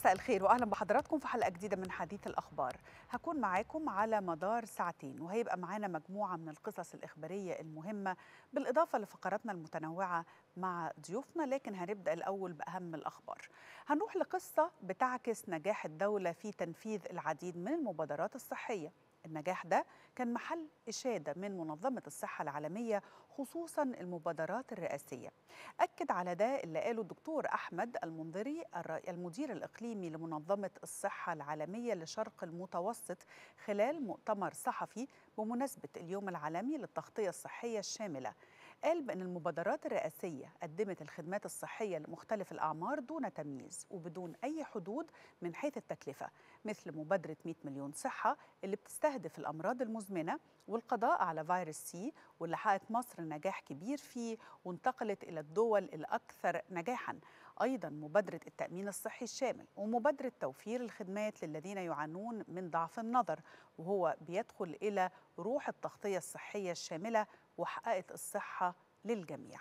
مساء الخير واهلا بحضراتكم في حلقه جديده من حديث الاخبار هكون معاكم على مدار ساعتين وهيبقى معانا مجموعه من القصص الاخباريه المهمه بالاضافه لفقراتنا المتنوعه مع ضيوفنا لكن هنبدا الاول باهم الاخبار هنروح لقصه بتعكس نجاح الدوله في تنفيذ العديد من المبادرات الصحيه النجاح ده كان محل إشادة من منظمة الصحة العالمية خصوصا المبادرات الرئاسية أكد على ده اللي قاله الدكتور أحمد المنذري المدير الإقليمي لمنظمة الصحة العالمية لشرق المتوسط خلال مؤتمر صحفي بمناسبة اليوم العالمي للتغطية الصحية الشاملة قال بأن المبادرات الرئاسية قدمت الخدمات الصحية لمختلف الأعمار دون تمييز وبدون أي حدود من حيث التكلفة مثل مبادرة 100 مليون صحة اللي بتستهدف الأمراض المزمنة والقضاء على فيروس سي واللي حققت مصر نجاح كبير فيه وانتقلت إلى الدول الأكثر نجاحاً أيضا مبادرة التأمين الصحي الشامل ومبادرة توفير الخدمات للذين يعانون من ضعف النظر وهو بيدخل إلى روح التغطية الصحية الشاملة وحققت الصحة للجميع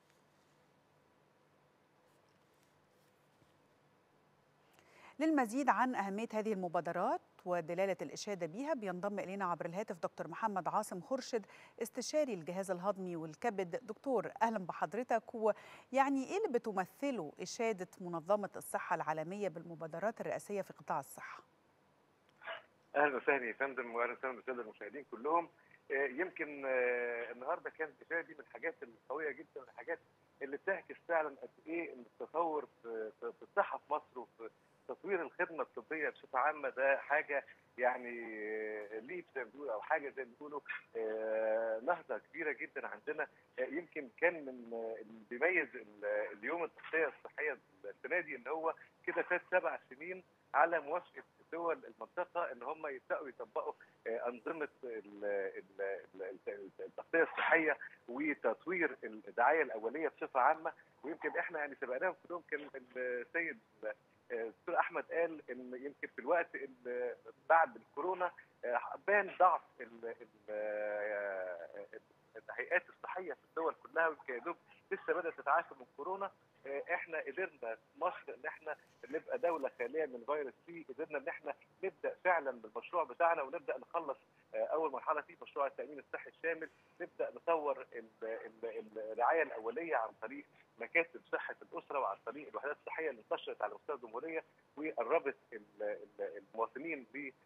للمزيد عن أهمية هذه المبادرات ودلالة الإشادة بها بينضم إلينا عبر الهاتف دكتور محمد عاصم خرشد استشاري الجهاز الهضمي والكبد دكتور أهلا بحضرتك ويعني إيه اللي بتمثله إشادة منظمة الصحة العالمية بالمبادرات الرئاسية في قطاع الصحة؟ اهلا وسهلا يا فندم واهلا وسهلا بالساده المشاهدين كلهم يمكن النهارده كانت الاشاره دي من الحاجات القويه جدا الحاجات اللي بتعكس فعلا قد ايه ان التطور في, في الصحه في مصر وفي تطوير الخدمه الطبيه بصفه عامه ده حاجه يعني ليب زي ما بيقولوا او حاجه زي ما بيقولوا نهضه كبيره جدا عندنا يمكن كان من اللي بيميز اليوم التغطيه الصحيه السنه دي ان هو كده فات سبع سنين على موافقه دول المنطقه ان هم يبداوا يطبقوا انظمه التغطيه الصحيه وتطوير الدعايه الاوليه بصفه عامه ويمكن احنا يعني سبقناهم كلهم كان السيد الدكتور احمد قال ان يمكن في الوقت اللي بعد الكورونا بان ضعف الهيئات الصحيه في الدول كلها ويمكن يا دوب لسه بدات تتعافى من كورونا احنا قدرنا في مصر ان احنا نبقى دوله خاليه من فيروس سي قدرنا ان احنا نبدا فعلا بالمشروع بتاعنا ونبدا نخلص اول مرحله فيه مشروع التامين الصحي الشامل نبدا نطور الرعايه الاوليه عن طريق مكاتب صحه الاسره وعن طريق الوحدات الصحيه اللي انتشرت على مستوى الجمهوريه وقربت المواطنين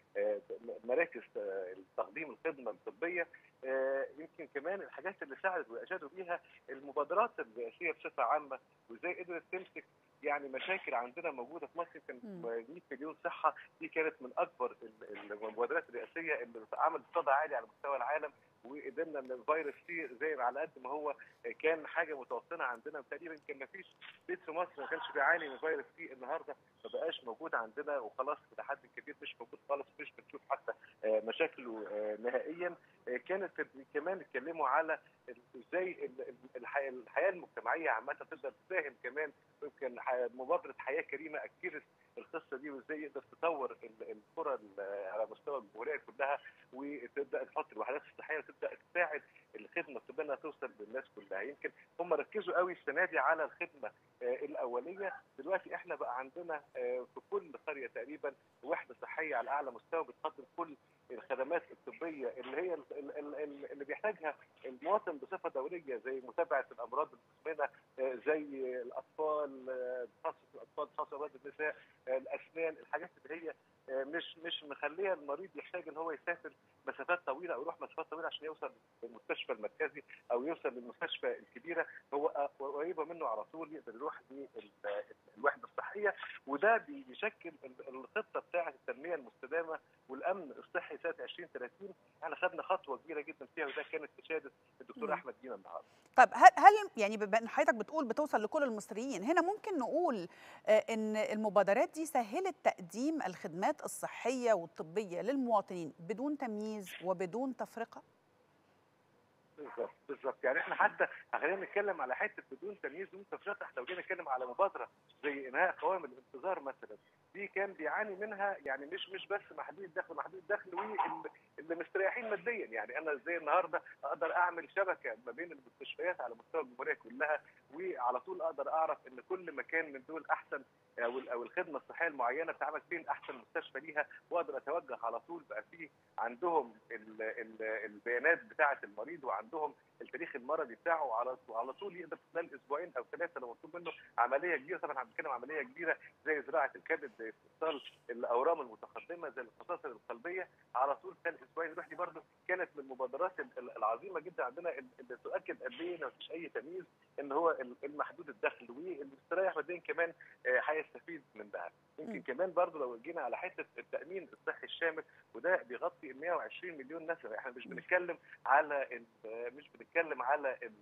بمراكز تقديم الخدمه الطبيه يمكن كمان الحاجات اللي ساعدت واشادوا بيها المبادرات الرئاسيه بصفه عامه وازاي قدرت تمسك يعني مشاكل عندنا موجوده في مصر كان 100 مليون صحه دي كانت من اكبر المبادرات الرئاسيه اللي عملت صدى عالي على مستوى العالم وقدرنا ان الفيروس سي زي على قد ما هو كان حاجه متوطنه عندنا تقريبا كان ما فيش بيت في مصر ما كانش بيعاني من فيروس سي النهارده ما بقاش موجود عندنا وخلاص الى حد كبير مش موجود خالص مش بنشوف حتى مشاكله نهائيا كانت كمان اتكلموا على ازاي الحياه المجتمعيه عامه تقدر تساهم كمان يمكن مبادره حياه كريمه اكدت القصه دي وازاي يقدر تطور القرى على مستوى الجمهوريه كلها وتبدا تحط الوحدات الصحيه وتبدا تساعد الخدمه الطبيه انها توصل للناس كلها يمكن هم ركزوا قوي السنه دي على الخدمه الاوليه دلوقتي احنا بقى عندنا في كل قريه تقريبا وحده صحيه على اعلى مستوى بتقدم كل الخدمات الطبيه اللي هي اللي بيحتاجها المواطن بصفه دوريه زي متابعه الامراض المزمنه زي الاطفال تخصص الاطفال تخصص امراض النساء الاسنان الحاجات اللي هي مش مش مخليه المريض يحتاج ان هو يسافر مسافات طويله او يروح مسافات طويله عشان يوصل للمستشفى المركزي او يوصل للمستشفى الكبيره هو قريبه منه على طول يقدر يروح للوحده الصحيه وده بيشكل الخطه بتاعه التنميه المستدامه والامن الصحي سنه 2030 احنا خدنا خطوه كبيره جدا فيها وده كانت اشاده الدكتور احمد دينا النهارده. طب هل هل يعني بما ان حضرتك بتقول بتوصل لكل المصريين هنا ممكن نقول ان المبادرات دي سهلت تقديم الخدمات الصحيه والطبيه للمواطنين بدون تمييز وبدون تفرقه؟ بالظبط بالظبط يعني احنا حتى خلينا نتكلم على حته بدون تمييز بدون تفرقه احنا لو جينا نتكلم على مبادره زي انهاء قوائم الانتظار مثلا دي كان بيعاني منها يعني مش مش بس محدود الدخل محدود الدخل واللي مستريحين ماديا يعني انا ازاي النهارده اقدر اعمل شبكه ما بين المستشفيات على مستوى الجمهوريه كلها وعلى طول اقدر اعرف ان كل مكان من دول احسن او او الخدمه الصحيه المعينه بتعمل فين احسن مستشفى ليها واقدر اتوجه على طول بقى فيه عندهم ال ال البيانات بتاعه المريض وعندهم التاريخ المرضي بتاعه على على طول يقدر خلال اسبوعين او ثلاثه لو مطلوب منه عمليه كبيره طبعا احنا بنتكلم عمليه كبيره زي زراعه الكبد زي استئصال الاورام المتقدمه زي الخصائص القلبيه على طول خلال اسبوعين يروح دي برضه كانت من المبادرات العظيمه جدا عندنا اللي تؤكد قد ايه ما فيش اي تمييز ان هو المحدود الدخل والمستريح ماديا كمان هيستفيد من ده يمكن كمان برضه لو جينا على حته التامين الصحي الشامل وده بيغطي 120 مليون نسمه احنا مش بنتكلم على مش بنتكلم على ال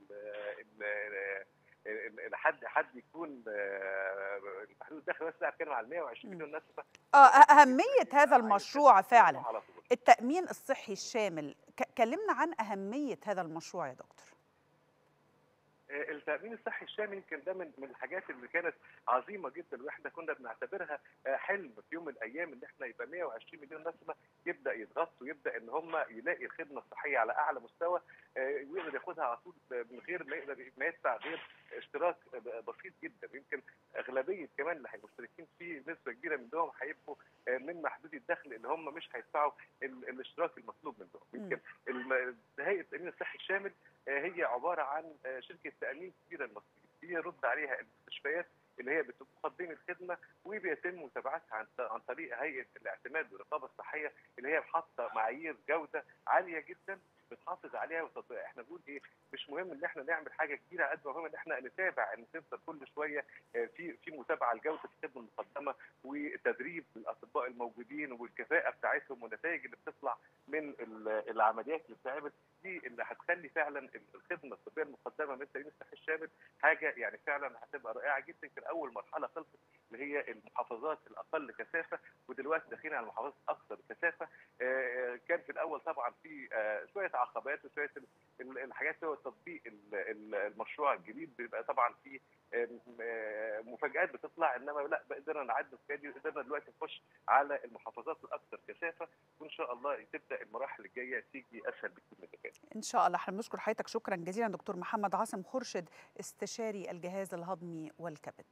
ال حد حد يكون محدود الدخل بس لا بتكلم على 120 مليون نسمه اه اهميه هذا المشروع فعلا التامين الصحي الشامل كلمنا عن اهميه هذا المشروع يا دكتور التامين الصحي الشامل يمكن ده من من الحاجات اللي كانت عظيمه جدا واحنا كنا بنعتبرها حلم في يوم من الايام ان احنا يبقى 120 مليون نسمه يبدا يتغطوا ويبدا ان هم يلاقي الخدمه الصحيه على اعلى مستوى ويقدر ياخدها على طول من غير ما يقدر ما يدفع غير اشتراك بسيط جدا يمكن اغلبيه كمان اللي هيبقوا مشتركين فيه نسبه كبيره منهم هيبقوا من محدودي الدخل اللي هم مش هيدفعوا الاشتراك المطلوب منهم يمكن هيئه التامين الصحي الشامل هي عباره عن شركه تامين كبيره المصريه بيرد عليها المستشفيات اللي هي بتقدم الخدمه وبيتم متابعتها عن عن طريق هيئه الاعتماد والرقابه الصحيه اللي هي حاطه معايير جوده عاليه جدا بتحافظ عليها وتطبيقها احنا بنقول ايه مش مهم ان احنا نعمل حاجه كبيره قد ما مهم ان احنا نتابع ان تفضل كل شويه في في متابعه لجوده الخدمه المقدمه وتدريب الاطباء الموجودين والكفاءه بتاعتهم والنتائج اللي بتطلع من العمليات اللي بتتعمل دي اللي هتخلي فعلا الخدمه الطبيه المقدمه من التامين الصحي الشامل حاجه يعني فعلا هتبقى رائعه جدا كان اول مرحله خلصت اللي هي المحافظات الاقل كثافه ودلوقتي داخلين على المحافظات الاكثر كثافه كان في الاول طبعا في شويه عقبات وشويه الحاجات هو تطبيق المشروع الجديد بيبقى طبعا في مفاجات بتطلع انما لا قدرنا نعدي دي قدرنا دلوقتي نخش على المحافظات الاكثر كثافه وان شاء الله تبدا المراحل الجايه تيجي اسهل بكتير من اللي ان شاء الله احنا بنشكر حضرتك شكرا جزيلا دكتور محمد عاصم خرشد استشاري الجهاز الهضمي والكبد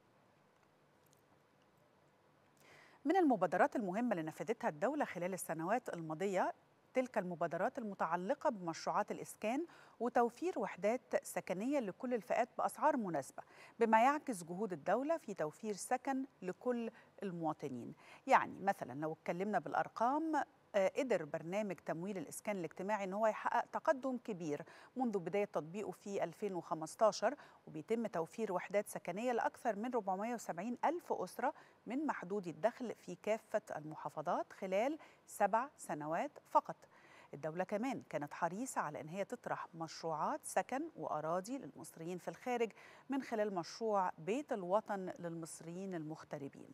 من المبادرات المهمة اللي نفذتها الدولة خلال السنوات الماضية تلك المبادرات المتعلقة بمشروعات الإسكان وتوفير وحدات سكنية لكل الفئات بأسعار مناسبة بما يعكس جهود الدولة في توفير سكن لكل المواطنين يعني مثلا لو اتكلمنا بالأرقام قدر برنامج تمويل الإسكان الاجتماعي أن هو يحقق تقدم كبير منذ بداية تطبيقه في 2015 وبيتم توفير وحدات سكنية لأكثر من 470 ألف أسرة من محدودي الدخل في كافة المحافظات خلال سبع سنوات فقط الدولة كمان كانت حريصة على أن هي تطرح مشروعات سكن وأراضي للمصريين في الخارج من خلال مشروع بيت الوطن للمصريين المغتربين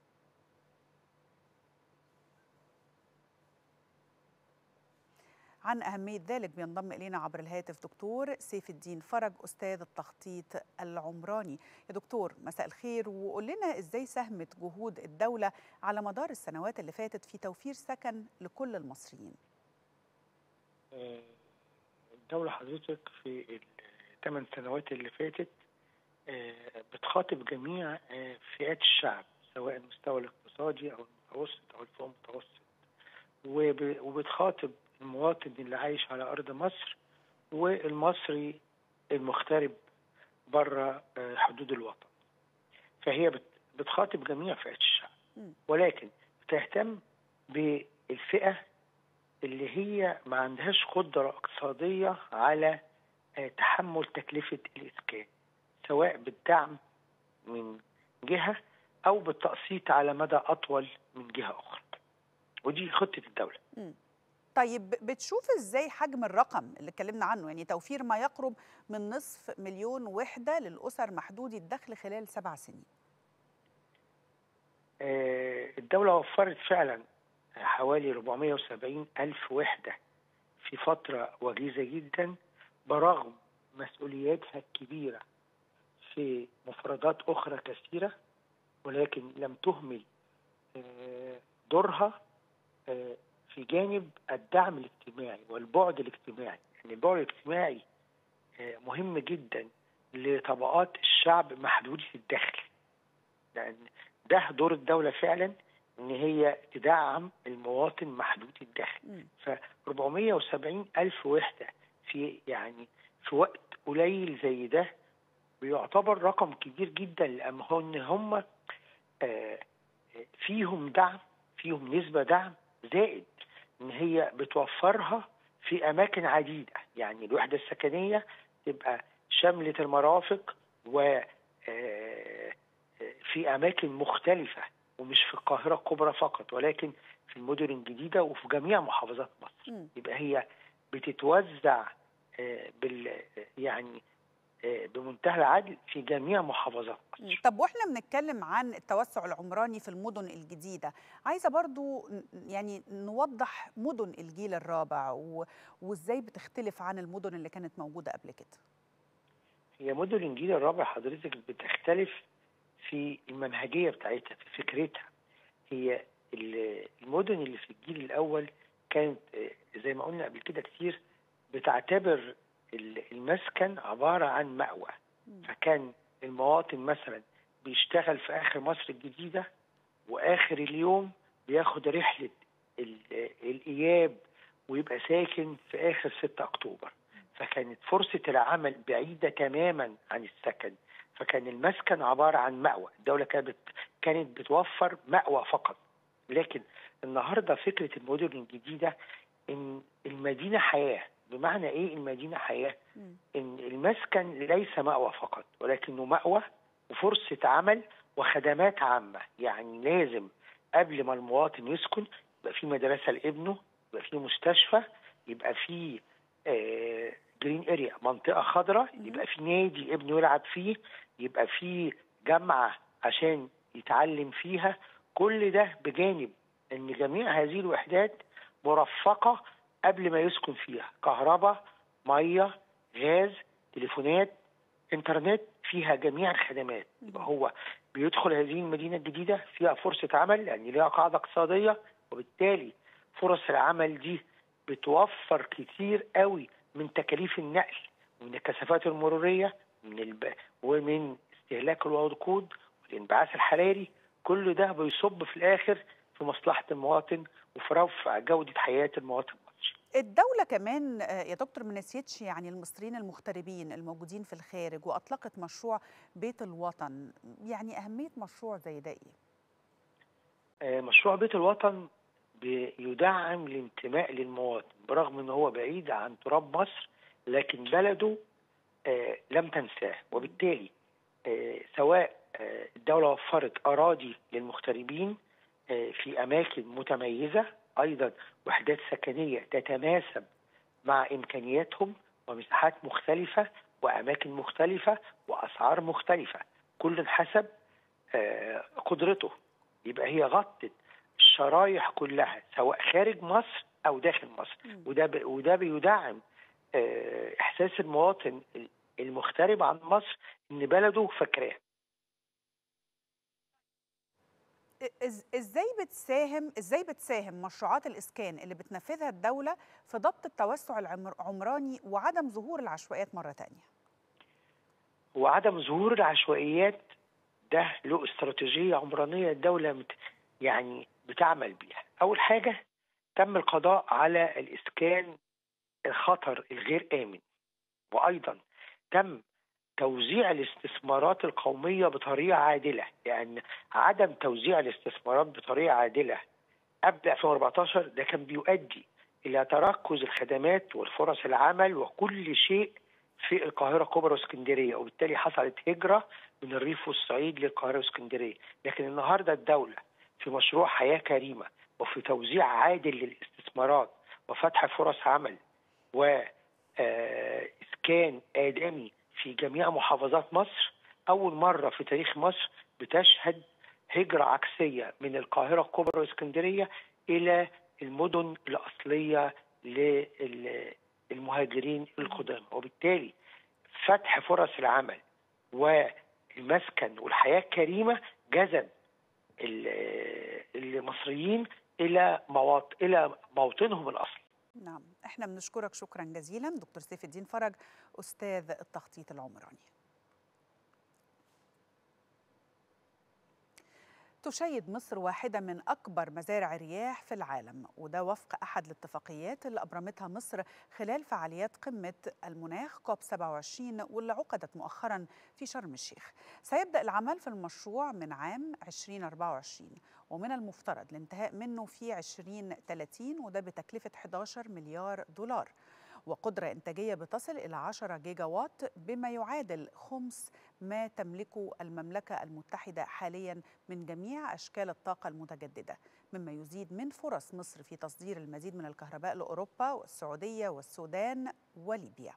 عن أهمية ذلك بينضم إلينا عبر الهاتف دكتور سيف الدين فرج أستاذ التخطيط العمراني يا دكتور مساء الخير وقول لنا إزاي ساهمت جهود الدولة على مدار السنوات اللي فاتت في توفير سكن لكل المصريين الدولة حضرتك في الثمان سنوات اللي فاتت بتخاطب جميع فئات الشعب سواء المستوى الاقتصادي أو المتوسط أو الفوق المتوسط وبتخاطب المواطن اللي عايش على ارض مصر والمصري المغترب بره حدود الوطن فهي بتخاطب جميع فئات الشعب ولكن بتهتم بالفئه اللي هي ما عندهاش قدره اقتصاديه على تحمل تكلفه الاسكان سواء بالدعم من جهه او بالتقسيط على مدى اطول من جهه اخرى ودي خطه الدوله م. طيب بتشوف ازاي حجم الرقم اللي اتكلمنا عنه يعني توفير ما يقرب من نصف مليون وحده للاسر محدودي الدخل خلال سبع سنين الدولة وفرت فعلا حوالي 470 ألف وحدة في فترة وجيزة جدا برغم مسؤولياتها الكبيرة في مفردات أخرى كثيرة ولكن لم تهمل آه، دورها آه، في جانب الدعم الاجتماعي والبعد الاجتماعي يعني البعد الاجتماعي آه، مهم جدا لطبقات الشعب محدودة الدخل لأن ده دور الدولة فعلا إن هي تدعم المواطن محدود الدخل مم. ف 470 ألف وحدة في يعني في وقت قليل زي ده بيعتبر رقم كبير جدا لأن هو إن هم آه، فيهم دعم فيهم نسبة دعم زائد إن هي بتوفرها في أماكن عديدة يعني الوحدة السكنية تبقى شملت المرافق و آه، في أماكن مختلفة ومش في القاهرة الكبرى فقط ولكن في المدن الجديدة وفي جميع محافظات مصر مم. يبقى هي بتتوزع آه، بال يعني آه، بمنتهى العدل في جميع محافظات مم. مصر طب واحنا بنتكلم عن التوسع العمراني في المدن الجديدة عايزة برضو ن- يعني نوضح مدن الجيل الرابع و... وازاي بتختلف عن المدن اللي كانت موجودة قبل كده هي مدن الانجيل الرابع حضرتك بتختلف في المنهجيه بتاعتها في فكرتها هي ال- المدن اللي في الجيل الاول كانت آه، زي ما قلنا قبل كده كتير بتعتبر ال- المسكن عباره عن مأوى مم. فكان المواطن مثلا بيشتغل في اخر مصر الجديده واخر اليوم بياخد رحله ال- الاياب ويبقى ساكن في اخر 6 اكتوبر فكانت فرصه العمل بعيده تماما عن السكن فكان المسكن عباره عن مأوى الدوله كانت بت- كانت بتوفر مأوى فقط لكن النهارده فكره المدن الجديده ان المدينه حياه بمعنى ايه المدينه حياه مم. ان المسكن ليس مأوى فقط ولكنه مأوى وفرصة عمل وخدمات عامة يعني لازم قبل ما المواطن يسكن يبقى في مدرسة لابنه يبقى في مستشفى يبقى في آه جرين اريا منطقة خضراء مم. يبقى في نادي ابنه يلعب فيه يبقى في جامعة عشان يتعلم فيها كل ده بجانب ان جميع هذه الوحدات مرفقة قبل ما يسكن فيها كهرباء ميه غاز تليفونات انترنت فيها جميع الخدمات يبقى هو بيدخل هذه المدينه الجديده فيها فرصه عمل لان ليها قاعده اقتصاديه وبالتالي فرص العمل دي بتوفر كتير قوي من تكاليف النقل ومن الكثافات المروريه من الب... ومن استهلاك الوقود والانبعاث الحراري كل ده بيصب في الاخر في مصلحه المواطن وفي رفع جوده حياه المواطن المصري الدولة كمان آه، يا دكتور ما نسيتش يعني المصريين المغتربين الموجودين في الخارج وأطلقت مشروع بيت الوطن يعني أهمية مشروع زي ده إيه؟ آه، مشروع بيت الوطن بيدعم الانتماء للمواطن برغم ان هو بعيد عن تراب مصر لكن بلده آه، لم تنساه وبالتالي آه، سواء آه، الدولة وفرت أراضي للمغتربين آه، في أماكن متميزة أيضا وحدات سكنية تتناسب مع إمكانياتهم ومساحات مختلفة وأماكن مختلفة وأسعار مختلفة كل حسب آه، قدرته يبقى هي غطت الشرايح كلها سواء خارج مصر او داخل مصر مم. وده ب... وده بيدعم آه، احساس المواطن المغترب عن مصر ان بلده فاكراه إز ازاي بتساهم ازاي بتساهم مشروعات الاسكان اللي بتنفذها الدوله في ضبط التوسع العمراني وعدم ظهور العشوائيات مره تانية وعدم ظهور العشوائيات ده له استراتيجيه عمرانيه الدوله مت... يعني بتعمل بيها اول حاجه تم القضاء على الاسكان الخطر الغير امن وايضا تم توزيع الاستثمارات القوميه بطريقه عادله لان عدم توزيع الاستثمارات بطريقه عادله قبل 2014 ده كان بيؤدي الى تركز الخدمات والفرص العمل وكل شيء في القاهره الكبرى واسكندريه وبالتالي حصلت هجره من الريف والصعيد للقاهره واسكندريه لكن النهارده الدوله في مشروع حياه كريمه وفي توزيع عادل للاستثمارات وفتح فرص عمل وإسكان آدمي في جميع محافظات مصر أول مرة في تاريخ مصر بتشهد هجرة عكسية من القاهرة الكبرى واسكندرية إلى المدن الأصلية المهاجرين القدامى وبالتالي فتح فرص العمل والمسكن والحياه الكريمه جذب ال- المصريين الى مواط... الى موطنهم الاصلي نعم احنا بنشكرك شكرا جزيلا دكتور سيف الدين فرج استاذ التخطيط العمراني تشيد مصر واحدة من أكبر مزارع الرياح في العالم وده وفق أحد الاتفاقيات اللي أبرمتها مصر خلال فعاليات قمة المناخ كوب 27 واللي عقدت مؤخرا في شرم الشيخ سيبدأ العمل في المشروع من عام 2024 ومن المفترض الانتهاء منه في 2030 وده بتكلفة 11 مليار دولار وقدرة إنتاجية بتصل إلى 10 جيجا وات بما يعادل خمس ما تملكه المملكة المتحدة حاليا من جميع أشكال الطاقة المتجددة مما يزيد من فرص مصر في تصدير المزيد من الكهرباء لأوروبا والسعودية والسودان وليبيا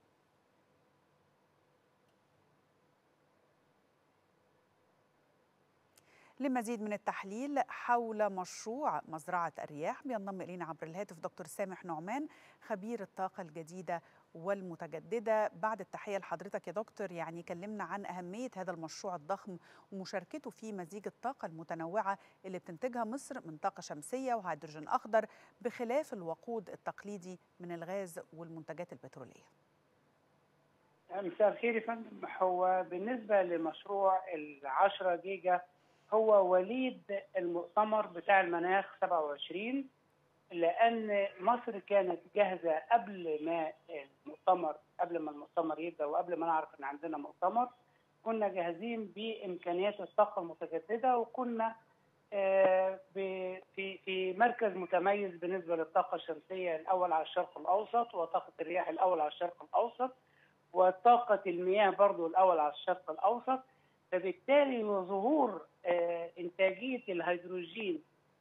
لمزيد من التحليل حول مشروع مزرعة الرياح بينضم إلينا عبر الهاتف دكتور سامح نعمان خبير الطاقة الجديدة والمتجددة بعد التحية لحضرتك يا دكتور يعني كلمنا عن أهمية هذا المشروع الضخم ومشاركته في مزيج الطاقة المتنوعة اللي بتنتجها مصر من طاقة شمسية وهيدروجين أخضر بخلاف الوقود التقليدي من الغاز والمنتجات البترولية مساء الخير يا فندم هو بالنسبة لمشروع ال 10 جيجا هو وليد المؤتمر بتاع المناخ 27 لأن مصر كانت جاهزة قبل ما المؤتمر قبل ما المؤتمر يبدأ وقبل ما نعرف إن عندنا مؤتمر كنا جاهزين بإمكانيات الطاقة المتجددة وكنا آه، ب- في في مركز متميز بالنسبة للطاقة الشمسية الأول على الشرق الأوسط وطاقة الرياح الأول على الشرق الأوسط وطاقة المياه برضو الأول على الشرق الأوسط فبالتالي ظهور آه، إنتاجية الهيدروجين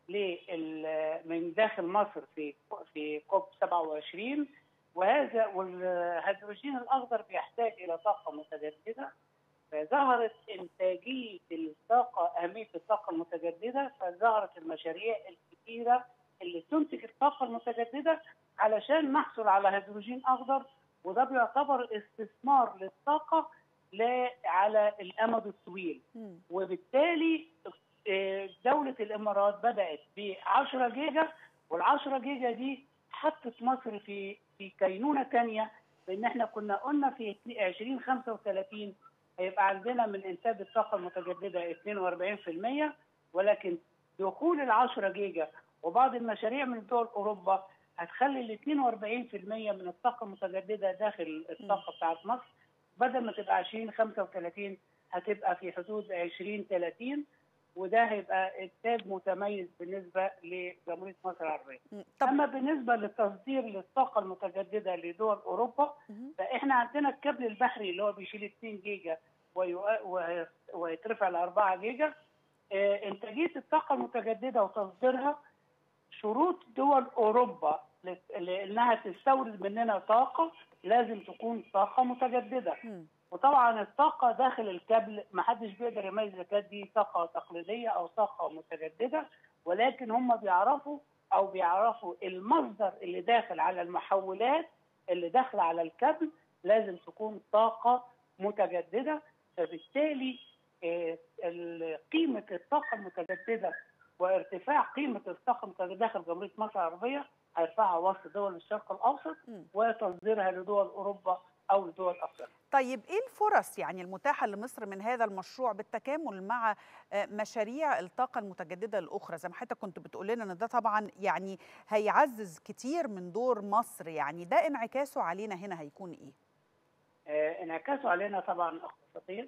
لل- من داخل مصر في في كوب 27 وهذا والهيدروجين الأخضر بيحتاج إلى طاقة متجددة فظهرت إنتاجية الطاقة أهمية الطاقة المتجددة فظهرت المشاريع الكثيرة اللي تنتج الطاقة المتجددة علشان نحصل على هيدروجين أخضر وده بيعتبر استثمار للطاقة لا على الأمد الطويل مم. وبالتالي آه، دولة الإمارات بدأت ب 10 جيجا وال 10 جيجا دي حطت مصر في في كينونة تانية لأن احنا كنا قلنا في 2035 هيبقى عندنا من إنتاج الطاقة المتجددة 42% ولكن دخول ال 10 جيجا وبعض المشاريع من دول أوروبا هتخلي ال 42% من الطاقة المتجددة داخل الطاقة بتاعت مصر بدل ما تبقى 2035 هتبقى في حدود 2030 وده هيبقى انتاج متميز بالنسبه لجمهوريه مصر العربيه. مم. طب اما بالنسبه للتصدير للطاقه المتجدده لدول اوروبا مهم. فاحنا عندنا الكابل البحري اللي هو بيشيل 2 جيجا ويو- وهي- ويترفع ل 4 جيجا آه، انتاجيه الطاقه المتجدده وتصديرها شروط دول اوروبا لت- لانها تستورد مننا طاقه لازم تكون طاقه متجدده مم. وطبعا الطاقة داخل الكابل ما حدش بيقدر يميز إذا كانت دي طاقة تقليدية أو طاقة متجددة ولكن هم بيعرفوا أو بيعرفوا المصدر اللي داخل على المحولات اللي داخلة على الكابل لازم تكون طاقة متجددة فبالتالي آه، ال- قيمة الطاقة المتجددة وارتفاع قيمة الطاقة المتجددة داخل جمهورية مصر العربية هيرفعها وسط دول الشرق الأوسط مم. وتصديرها لدول أوروبا أو لدول أفريقيا طيب ايه الفرص يعني المتاحه لمصر من هذا المشروع بالتكامل مع آه، مشاريع الطاقه المتجدده الاخرى زي ما حضرتك كنت بتقول لنا ان ده طبعا يعني هيعزز كتير من دور مصر يعني ده انعكاسه علينا هنا هيكون ايه؟ آه، انعكاسه علينا طبعا اقتصاديا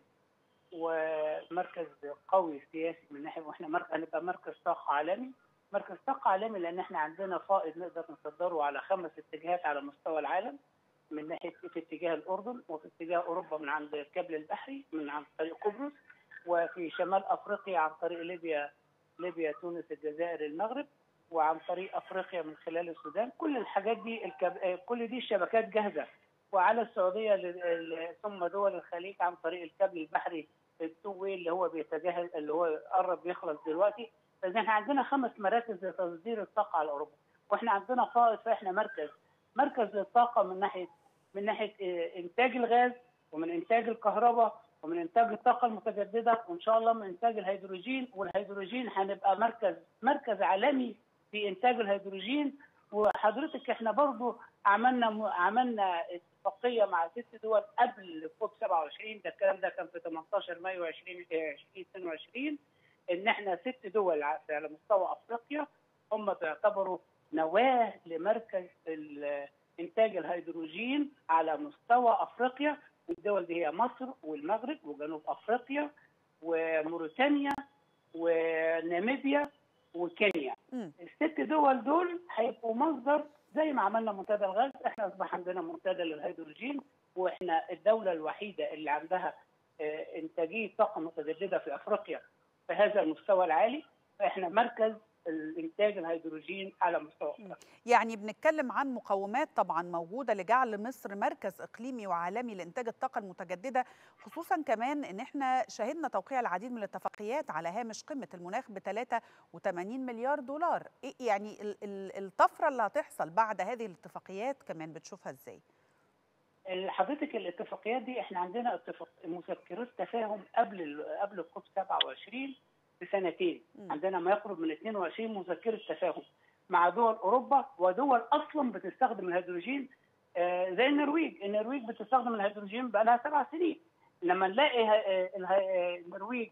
ومركز قوي سياسي من ناحيه واحنا مركز هنبقى مركز طاقه عالمي مركز طاقه عالمي لان احنا عندنا فائض نقدر نصدره على خمس اتجاهات على مستوى العالم من ناحيه في اتجاه الاردن وفي اتجاه اوروبا من عند الكابل البحري من عن طريق قبرص وفي شمال افريقيا عن طريق ليبيا ليبيا تونس الجزائر المغرب وعن طريق افريقيا من خلال السودان كل الحاجات دي الكب... آه، كل دي الشبكات جاهزه وعلى السعوديه ل- ل- ثم دول الخليج عن طريق الكابل البحري التو واي اللي هو بيتجاهل اللي هو قرب يخلص دلوقتي فاذا احنا عندنا خمس مراكز لتصدير الطاقه على اوروبا واحنا عندنا فائض فاحنا مركز مركز للطاقه من ناحيه من ناحيه آه، انتاج الغاز ومن انتاج الكهرباء ومن انتاج الطاقه المتجدده وان شاء الله من انتاج الهيدروجين والهيدروجين هنبقى مركز مركز عالمي في انتاج الهيدروجين وحضرتك احنا برضو عملنا عملنا اتفاقيه مع ست دول قبل كوب 27 ده الكلام ده كان في 18 مايو 20 2022 ان احنا ست دول ع- على مستوى افريقيا هم بيعتبروا نواه لمركز ال- انتاج الهيدروجين على مستوى افريقيا الدول دي هي مصر والمغرب وجنوب افريقيا وموريتانيا وناميبيا وكينيا مم. الست دول دول هيبقوا مصدر زي ما عملنا منتدى الغاز احنا اصبح عندنا منتدى للهيدروجين واحنا الدوله الوحيده اللي عندها آه، انتاجيه طاقه متجدده في افريقيا بهذا المستوى العالي فاحنا مركز الانتاج الهيدروجين على مستوى افريقيا يعني بنتكلم عن مقومات طبعا موجوده لجعل مصر مركز اقليمي وعالمي لانتاج الطاقه المتجدده خصوصا كمان ان احنا شهدنا توقيع العديد من الاتفاقيات على هامش قمه المناخ ب 83 مليار دولار إيه يعني ال- ال- الطفره اللي هتحصل بعد هذه الاتفاقيات كمان بتشوفها ازاي حضرتك الاتفاقيات دي احنا عندنا اتفاق مذكرات تفاهم قبل ال- قبل الكوب 27 بسنتين مم. عندنا ما يقرب من 22 مذكره تفاهم مع دول اوروبا ودول اصلا بتستخدم الهيدروجين آه، زي النرويج، النرويج بتستخدم الهيدروجين بقى لها سبع سنين لما نلاقي ه- آه، اله- آه، النرويج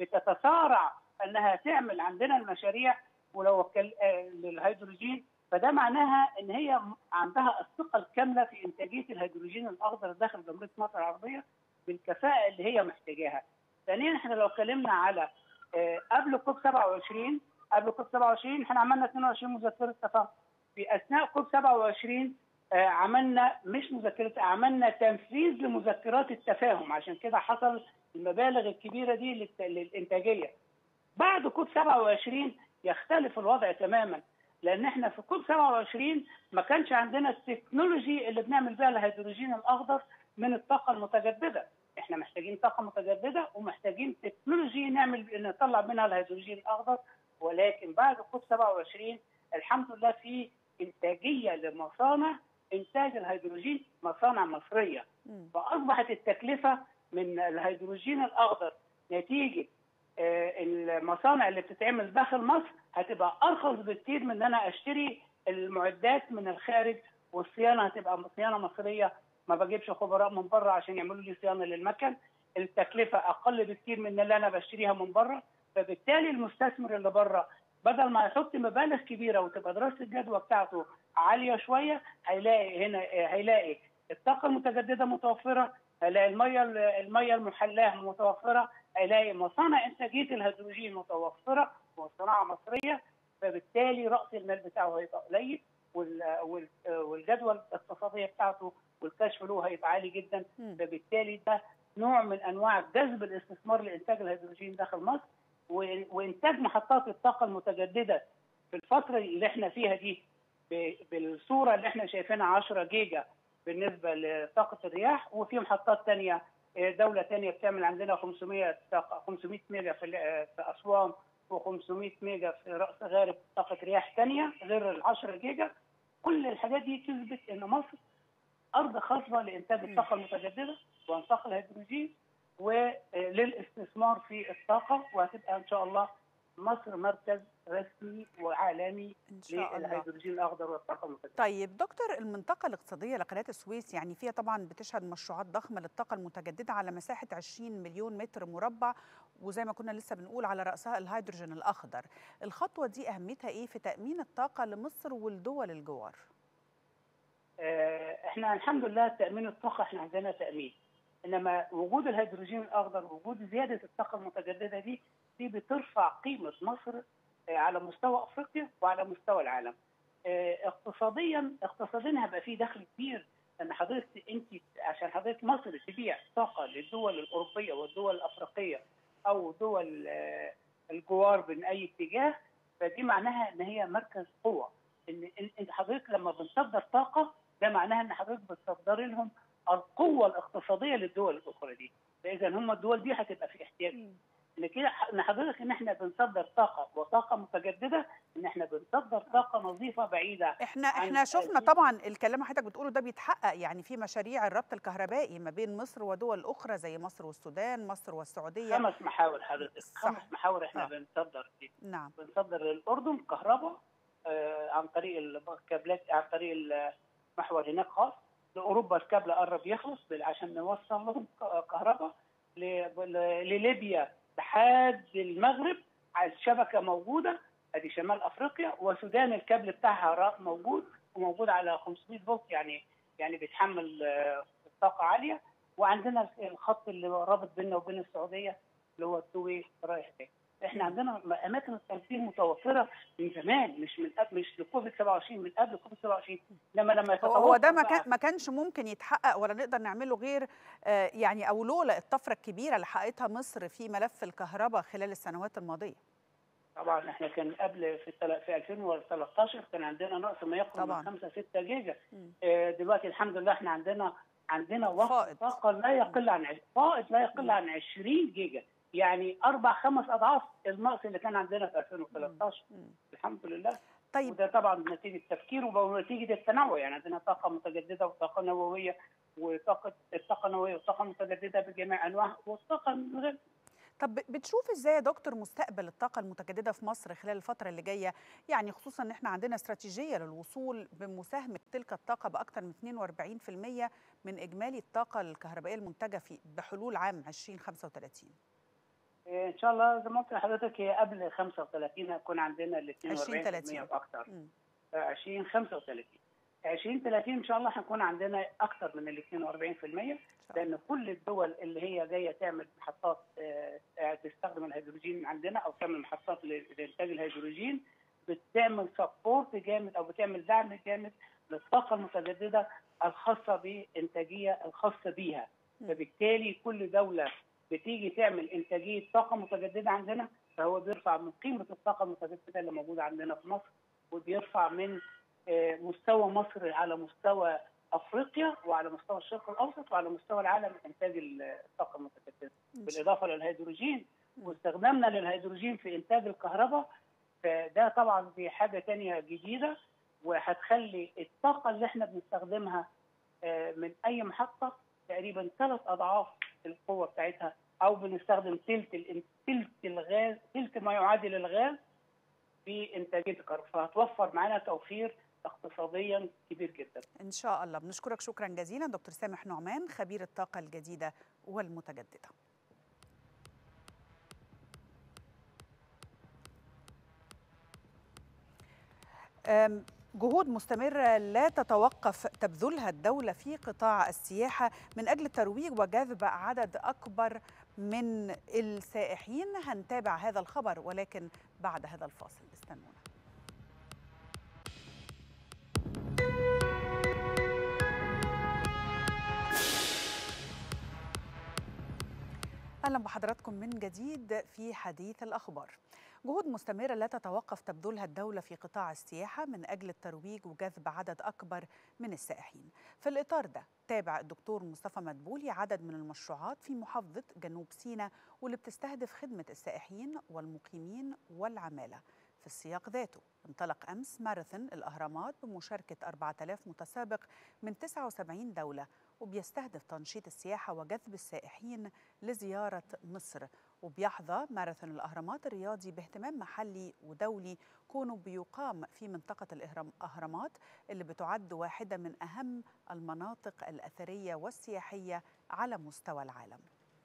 بتتسارع انها تعمل عندنا المشاريع ولو اتكل- آه، للهيدروجين فده معناها ان هي م- عندها الثقه الكامله في انتاجيه الهيدروجين الاخضر داخل جمهوريه مصر العربيه بالكفاءه اللي هي محتاجاها. ثانيا احنا لو اتكلمنا على آه، قبل كوب 27 قبل كوب 27 احنا عملنا 22 مذكره تفاهم. في اثناء كوب 27 آه، عملنا مش مذكره عملنا تنفيذ لمذكرات التفاهم عشان كده حصل المبالغ الكبيره دي للت- للانتاجيه. بعد كوب 27 يختلف الوضع تماما لان احنا في كوب 27 ما كانش عندنا التكنولوجي اللي بنعمل بيها الهيدروجين الاخضر من الطاقه المتجدده احنا محتاجين طاقه متجدده ومحتاجين تكنولوجي نعمل نطلع منها الهيدروجين الاخضر ولكن بعد كوب 27 الحمد لله في انتاجيه لمصانع انتاج الهيدروجين مصانع مصريه مم. فاصبحت التكلفه من الهيدروجين الاخضر نتيجه آه، المصانع اللي بتتعمل داخل مصر هتبقى ارخص بكتير من ان انا اشتري المعدات من الخارج والصيانه هتبقى صيانه مصريه ما بجيبش خبراء من بره عشان يعملوا لي صيانه للمكن التكلفه اقل بكتير من اللي انا بشتريها من بره فبالتالي المستثمر اللي بره بدل ما يحط مبالغ كبيره وتبقى دراسه الجدوى بتاعته عاليه شويه هيلاقي هنا هيلاقي الطاقه المتجدده متوفره هيلاقي الميه الميه المحلاه متوفره هيلاقي مصانع انتاجيه الهيدروجين متوفره وصناعه مصريه فبالتالي راس المال بتاعه هيبقى قليل وال- وال- والجدوى الاقتصاديه بتاعته والكاش فلو هيبقى عالي جدا مم. فبالتالي ده نوع من انواع جذب الاستثمار لانتاج الهيدروجين داخل مصر و- وانتاج محطات الطاقه المتجدده في الفتره اللي احنا فيها دي ب- بالصوره اللي احنا شايفينها 10 جيجا بالنسبه لطاقه الرياح وفي محطات ثانيه دوله ثانيه بتعمل عندنا 500 طاقه 500 ميجا في ال- في اسوان و500 ميجا في راس غارب طاقه رياح ثانيه غير ال 10 جيجا كل الحاجات دي تثبت ان مصر ارض خصبه لانتاج الطاقه المتجدده وانفاق الهيدروجين وللاستثمار في الطاقه وهتبقى ان شاء الله مصر مركز رسمي وعالمي ان شاء الله للهيدروجين الاخضر والطاقه المتجدده. طيب دكتور المنطقة الاقتصادية لقناة السويس يعني فيها طبعا بتشهد مشروعات ضخمة للطاقة المتجددة على مساحة 20 مليون متر مربع وزي ما كنا لسه بنقول على رأسها الهيدروجين الأخضر الخطوة دي أهميتها إيه في تأمين الطاقة لمصر والدول الجوار؟ آه، احنا الحمد لله تامين الطاقه احنا عندنا تامين انما وجود الهيدروجين الاخضر وجود زياده الطاقه المتجدده دي دي بترفع قيمه مصر آه، على مستوى افريقيا وعلى مستوى العالم. آه، اقتصاديا اقتصاديا هيبقى فيه دخل كبير لان حضرتك انت عشان حضرتك مصر تبيع طاقه للدول الاوروبيه والدول الافريقيه او دول آه، الجوار من اي اتجاه فدي معناها ان هي مركز قوه ان إن- إن حضرتك لما بنصدر طاقه ده معناها ان حضرتك بتصدر لهم القوه الاقتصاديه للدول الاخرى دي فاذا هم الدول دي هتبقى في احتياج ان كده ان حضرتك ان احنا بنصدر طاقه وطاقه متجدده ان احنا بنصدر طاقه نظيفه بعيده احنا عن احنا شفنا تأثير- طبعا الكلام اللي حضرتك بتقوله ده بيتحقق يعني في مشاريع الربط الكهربائي ما بين مصر ودول اخرى زي مصر والسودان مصر والسعوديه خمس محاور حضرتك صح. خمس محاور احنا آه. بنصدر فيه نعم بنصدر للاردن كهرباء آه، عن طريق الكابلات عن طريق المحور هناك خاص لاوروبا الكابل قرب يخلص بال- عشان نوصل لهم ك- كهرباء ل- ل- لليبيا لحد المغرب على الشبكه موجوده ادي شمال افريقيا وسودان الكابل بتاعها را- موجود وموجود على 500 فولت يعني يعني بيتحمل آه، طاقه عاليه وعندنا الخط اللي رابط بيننا وبين السعوديه اللي هو التوي رايح جاي احنا عندنا اماكن التوفير متوفره من زمان مش من قبل مش لكوفيد 27 من قبل كوفيد 27 لما لما هو- هو ده ما يتطور كان ما كانش ممكن يتحقق ولا نقدر نعمله غير آه، يعني او لولا الطفره الكبيره اللي حققتها مصر في ملف الكهرباء خلال السنوات الماضيه طبعا احنا كان قبل في التل- في 2013 كان عندنا نقص ما يقرب طبعاً. من 5 6 جيجا مم. آه، دلوقتي الحمد لله احنا عندنا عندنا وقت فائض. طاقه لا يقل عن عش- فائض لا يقل عن 20 جيجا يعني اربع خمس اضعاف النقص اللي كان عندنا في 2013 مم. الحمد لله طيب وده طبعا نتيجه تفكير ونتيجه التنوع يعني عندنا طاقه متجدده وطاقه نوويه وطاقه الطاقه النوويه والطاقه المتجدده بجميع انواعها والطاقه من غير طب بتشوف ازاي يا دكتور مستقبل الطاقه المتجدده في مصر خلال الفتره اللي جايه يعني خصوصا ان احنا عندنا استراتيجيه للوصول بمساهمه تلك الطاقه باكثر من 42% من اجمالي الطاقه الكهربائيه المنتجه في بحلول عام 2035 ان شاء الله زي ما قلت لحضرتك هي قبل 35 هيكون عندنا ال 20 42% 30. واكثر مم. 20 35 20 30 ان شاء الله هنكون عندنا اكثر من ال 42% لان كل الدول اللي هي جايه تعمل محطات آه، آه، تستخدم الهيدروجين عندنا او تعمل محطات ل- لانتاج الهيدروجين بتعمل سبورت جامد او بتعمل دعم جامد للطاقه المتجدده الخاصه بانتاجيه الخاصه بيها مم. فبالتالي كل دوله بتيجي تعمل انتاجيه طاقه متجدده عندنا فهو بيرفع من قيمه الطاقه المتجدده اللي موجوده عندنا في مصر وبيرفع من آه، مستوى مصر على مستوى افريقيا وعلى مستوى الشرق الاوسط وعلى مستوى العالم انتاج الطاقه المتجدده بالاضافه للهيدروجين مم. واستخدامنا للهيدروجين في انتاج الكهرباء فده طبعا دي حاجه تانية جديده وهتخلي الطاقه اللي احنا بنستخدمها آه، من اي محطه تقريبا ثلاث اضعاف القوه بتاعتها او بنستخدم ثلث ال- ثلث الغاز ثلث ما يعادل الغاز في انتاجيه الكهرباء فهتوفر معانا توفير اقتصاديا كبير جدا ان شاء الله بنشكرك شكرا جزيلا دكتور سامح نعمان خبير الطاقه الجديده والمتجدده أم، جهود مستمرة لا تتوقف تبذلها الدولة في قطاع السياحة من أجل ترويج وجذب عدد أكبر من السائحين هنتابع هذا الخبر ولكن بعد هذا الفاصل استنونا أهلا بحضراتكم من جديد في حديث الأخبار جهود مستمرة لا تتوقف تبذلها الدولة في قطاع السياحة من أجل الترويج وجذب عدد أكبر من السائحين في الإطار ده تابع الدكتور مصطفى مدبولي عدد من المشروعات في محافظة جنوب سيناء واللي بتستهدف خدمة السائحين والمقيمين والعمالة في السياق ذاته انطلق أمس ماراثون الأهرامات بمشاركة 4000 متسابق من 79 دولة وبيستهدف تنشيط السياحة وجذب السائحين لزيارة مصر وبيحظى ماراثون الأهرامات الرياضي باهتمام محلي ودولي كونه بيقام في منطقة الأهرامات اللي بتعد واحدة من أهم المناطق الأثرية والسياحية على مستوى العالم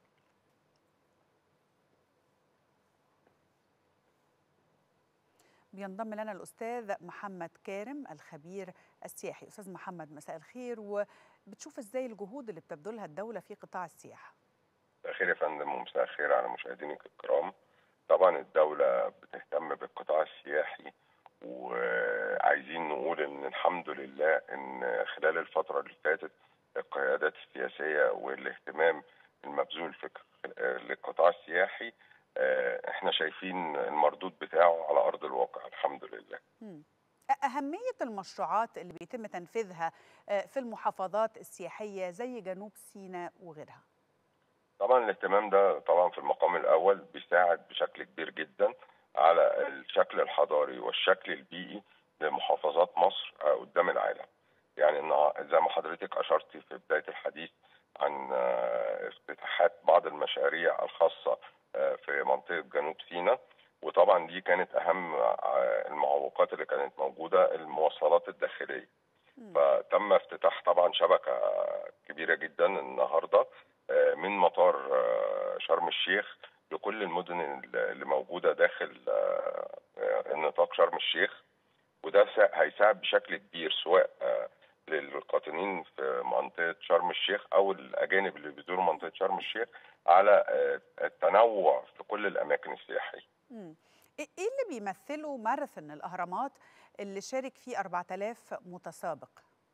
بينضم لنا الأستاذ محمد كارم الخبير السياحي أستاذ محمد مساء الخير وبتشوف إزاي الجهود اللي بتبذلها الدولة في قطاع السياحة مساء الخير يا فندم ومساء الخير على مشاهدينك الكرام طبعا الدولة بتهتم بالقطاع السياحي وعايزين نقول ان الحمد لله ان خلال الفترة اللي فاتت القيادات السياسية والاهتمام المبذول في القطاع السياحي احنا شايفين المردود بتاعه على ارض الواقع الحمد لله مم. أهمية المشروعات اللي بيتم تنفيذها في المحافظات السياحية زي جنوب سيناء وغيرها طبعا الاهتمام ده طبعا في المقام الاول بيساعد بشكل كبير جدا على الشكل الحضاري والشكل البيئي لمحافظات مصر آه، قدام العالم يعني إن- زي ما حضرتك أشرتي في بداية الحديث عن آه، افتتاحات بعض المشاريع الخاصة آه، في منطقة جنوب سيناء وطبعا دي كانت أهم آه، المعوقات اللي كانت موجودة المواصلات الداخلية مم. فتم افتتاح طبعا شبكة كبيرة جدا النهاردة آه، من مطار آه، شرم الشيخ لكل المدن اللي موجودة داخل آه، آه، نطاق شرم الشيخ وده سا- هيساعد بشكل كبير سواء آه، للقاطنين في منطقة شرم الشيخ أو الأجانب اللي بيزوروا منطقة شرم الشيخ على آه، التنوع في كل الأماكن السياحية مم. ايه إيه اللي بيمثله ماراثون الاهرامات اللي شارك فيه 4000 متسابق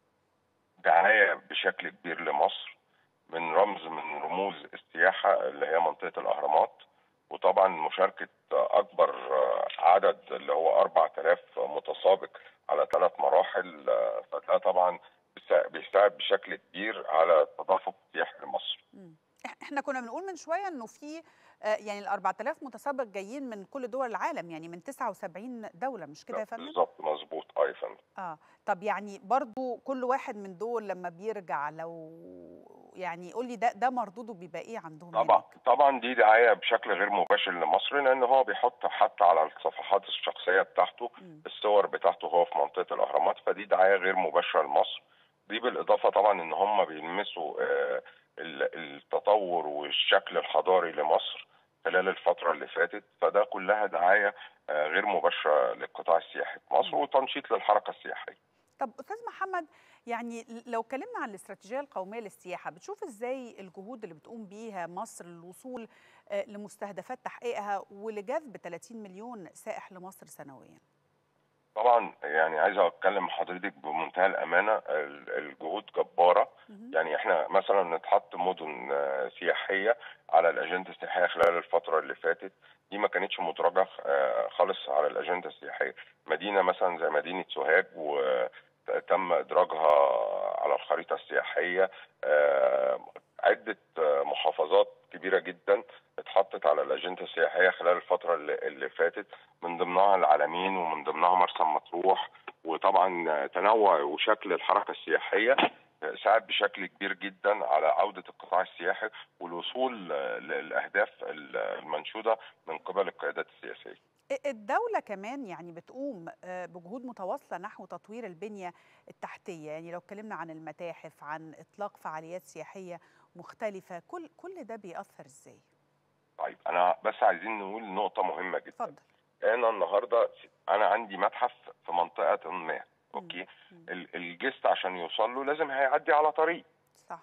دعاية بشكل كبير لمصر من رمز من رموز السياحة اللي هي منطقة الأهرامات وطبعا مشاركة أكبر عدد اللي هو 4000 متسابق على ثلاث مراحل فده طبعا بيسا- بيساعد بشكل كبير على التدفق السياحي لمصر مم. إح- احنا كنا بنقول من شويه انه في آه، يعني ال 4000 متسابق جايين من كل دول العالم يعني من 79 دوله مش كده يا فندم؟ بالظبط مظبوط اه يا فندم اه طب يعني برضو كل واحد من دول لما بيرجع لو يعني قول لي ده ده مردوده بيبقى ايه عندهم طبعا هناك؟ طبعا دي دعايه بشكل غير مباشر لمصر لان هو بيحط حتى على الصفحات الشخصيه بتاعته مم. الصور بتاعته هو في منطقه الاهرامات فدي دعايه غير مباشره لمصر دي بالاضافه طبعا ان هم بيلمسوا آه، ال- التطور والشكل الحضاري لمصر خلال الفتره اللي فاتت فده كلها دعايه آه، غير مباشره للقطاع السياحي في مصر مم. وتنشيط للحركه السياحيه طب استاذ محمد يعني لو اتكلمنا عن الاستراتيجيه القوميه للسياحه بتشوف ازاي الجهود اللي بتقوم بيها مصر للوصول آه، لمستهدفات تحقيقها ولجذب 30 مليون سائح لمصر سنويا؟ طبعا يعني عايز اتكلم مع حضرتك بمنتهى الامانه ال- الجهود جباره مهم. يعني احنا مثلا نتحط مدن آه، سياحيه على الاجنده السياحيه خلال الفتره اللي فاتت دي ما كانتش مدرجه آه، خالص على الاجنده السياحيه مدينه مثلا زي مدينه سوهاج وتم ادراجها على الخريطه السياحيه آه، عده آه، محافظات كبيره جدا اتحطت على الاجنده السياحيه خلال الفتره اللي, اللي فاتت من ضمنها العلمين ومن ضمنها مرسى مطروح وطبعا تنوع وشكل الحركه السياحيه ساعد بشكل كبير جدا على عوده القطاع السياحي والوصول للاهداف المنشوده من قبل القيادات السياسيه. الدولة كمان يعني بتقوم آه، بجهود متواصلة نحو تطوير البنية التحتية يعني لو اتكلمنا عن المتاحف عن إطلاق فعاليات سياحية مختلفة كل كل ده بيأثر ازاي؟ طيب انا بس عايزين نقول نقطه مهمه جدا. اتفضل انا النهارده انا عندي متحف في منطقه ما اوكي مم. ال- الجست عشان يوصل له لازم هيعدي على طريق صح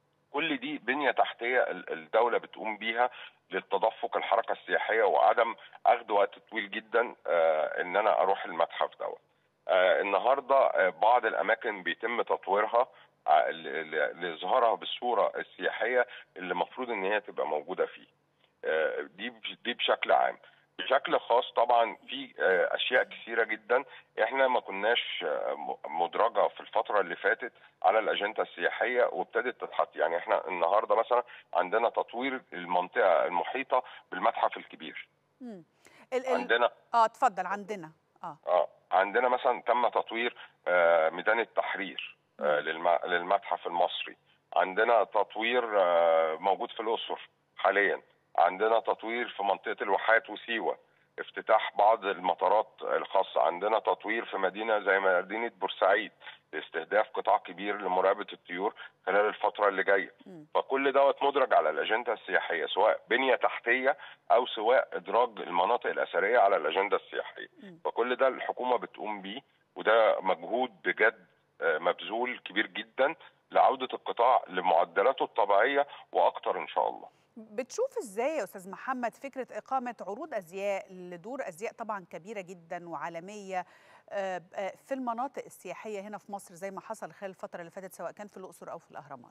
كل دي بنيه تحتيه ال- الدوله بتقوم بيها للتدفق الحركه السياحيه وعدم اخذ وقت طويل جدا آه ان انا اروح المتحف دوت آه النهارده آه بعض الاماكن بيتم تطويرها آه، ل- ل- لاظهارها بالصوره السياحيه اللي المفروض ان هي تبقى موجوده فيه آه، دي دي بشكل عام بشكل خاص طبعا في آه، اشياء كثيره جدا احنا ما كناش آه، م- مدرجه في الفتره اللي فاتت على الاجنده السياحيه وابتدت تتحط يعني احنا النهارده مثلا عندنا تطوير المنطقه المحيطه بالمتحف الكبير مم. ال ال عندنا اه اتفضل عندنا اه اه عندنا مثلا تم تطوير آه، ميدان التحرير آه، مم. للم- للمتحف المصري عندنا تطوير آه، موجود في الأقصر حاليا عندنا تطوير في منطقة الواحات وسيوة افتتاح بعض المطارات الخاصة عندنا تطوير في مدينة زي مدينة بورسعيد لاستهداف قطاع كبير لمراقبة الطيور خلال الفترة اللي جاية مم. فكل دوت مدرج على الأجندة السياحية سواء بنية تحتية أو سواء إدراج المناطق الأثرية على الأجندة السياحية مم. فكل ده الحكومة بتقوم بيه وده مجهود بجد آه، مبذول كبير جدا لعودة القطاع لمعدلاته الطبيعية وأكتر إن شاء الله بتشوف ازاي يا استاذ محمد فكره اقامه عروض ازياء لدور ازياء طبعا كبيره جدا وعالميه آه، آه، في المناطق السياحيه هنا في مصر زي ما حصل خلال الفتره اللي فاتت سواء كان في الاقصر او في الاهرامات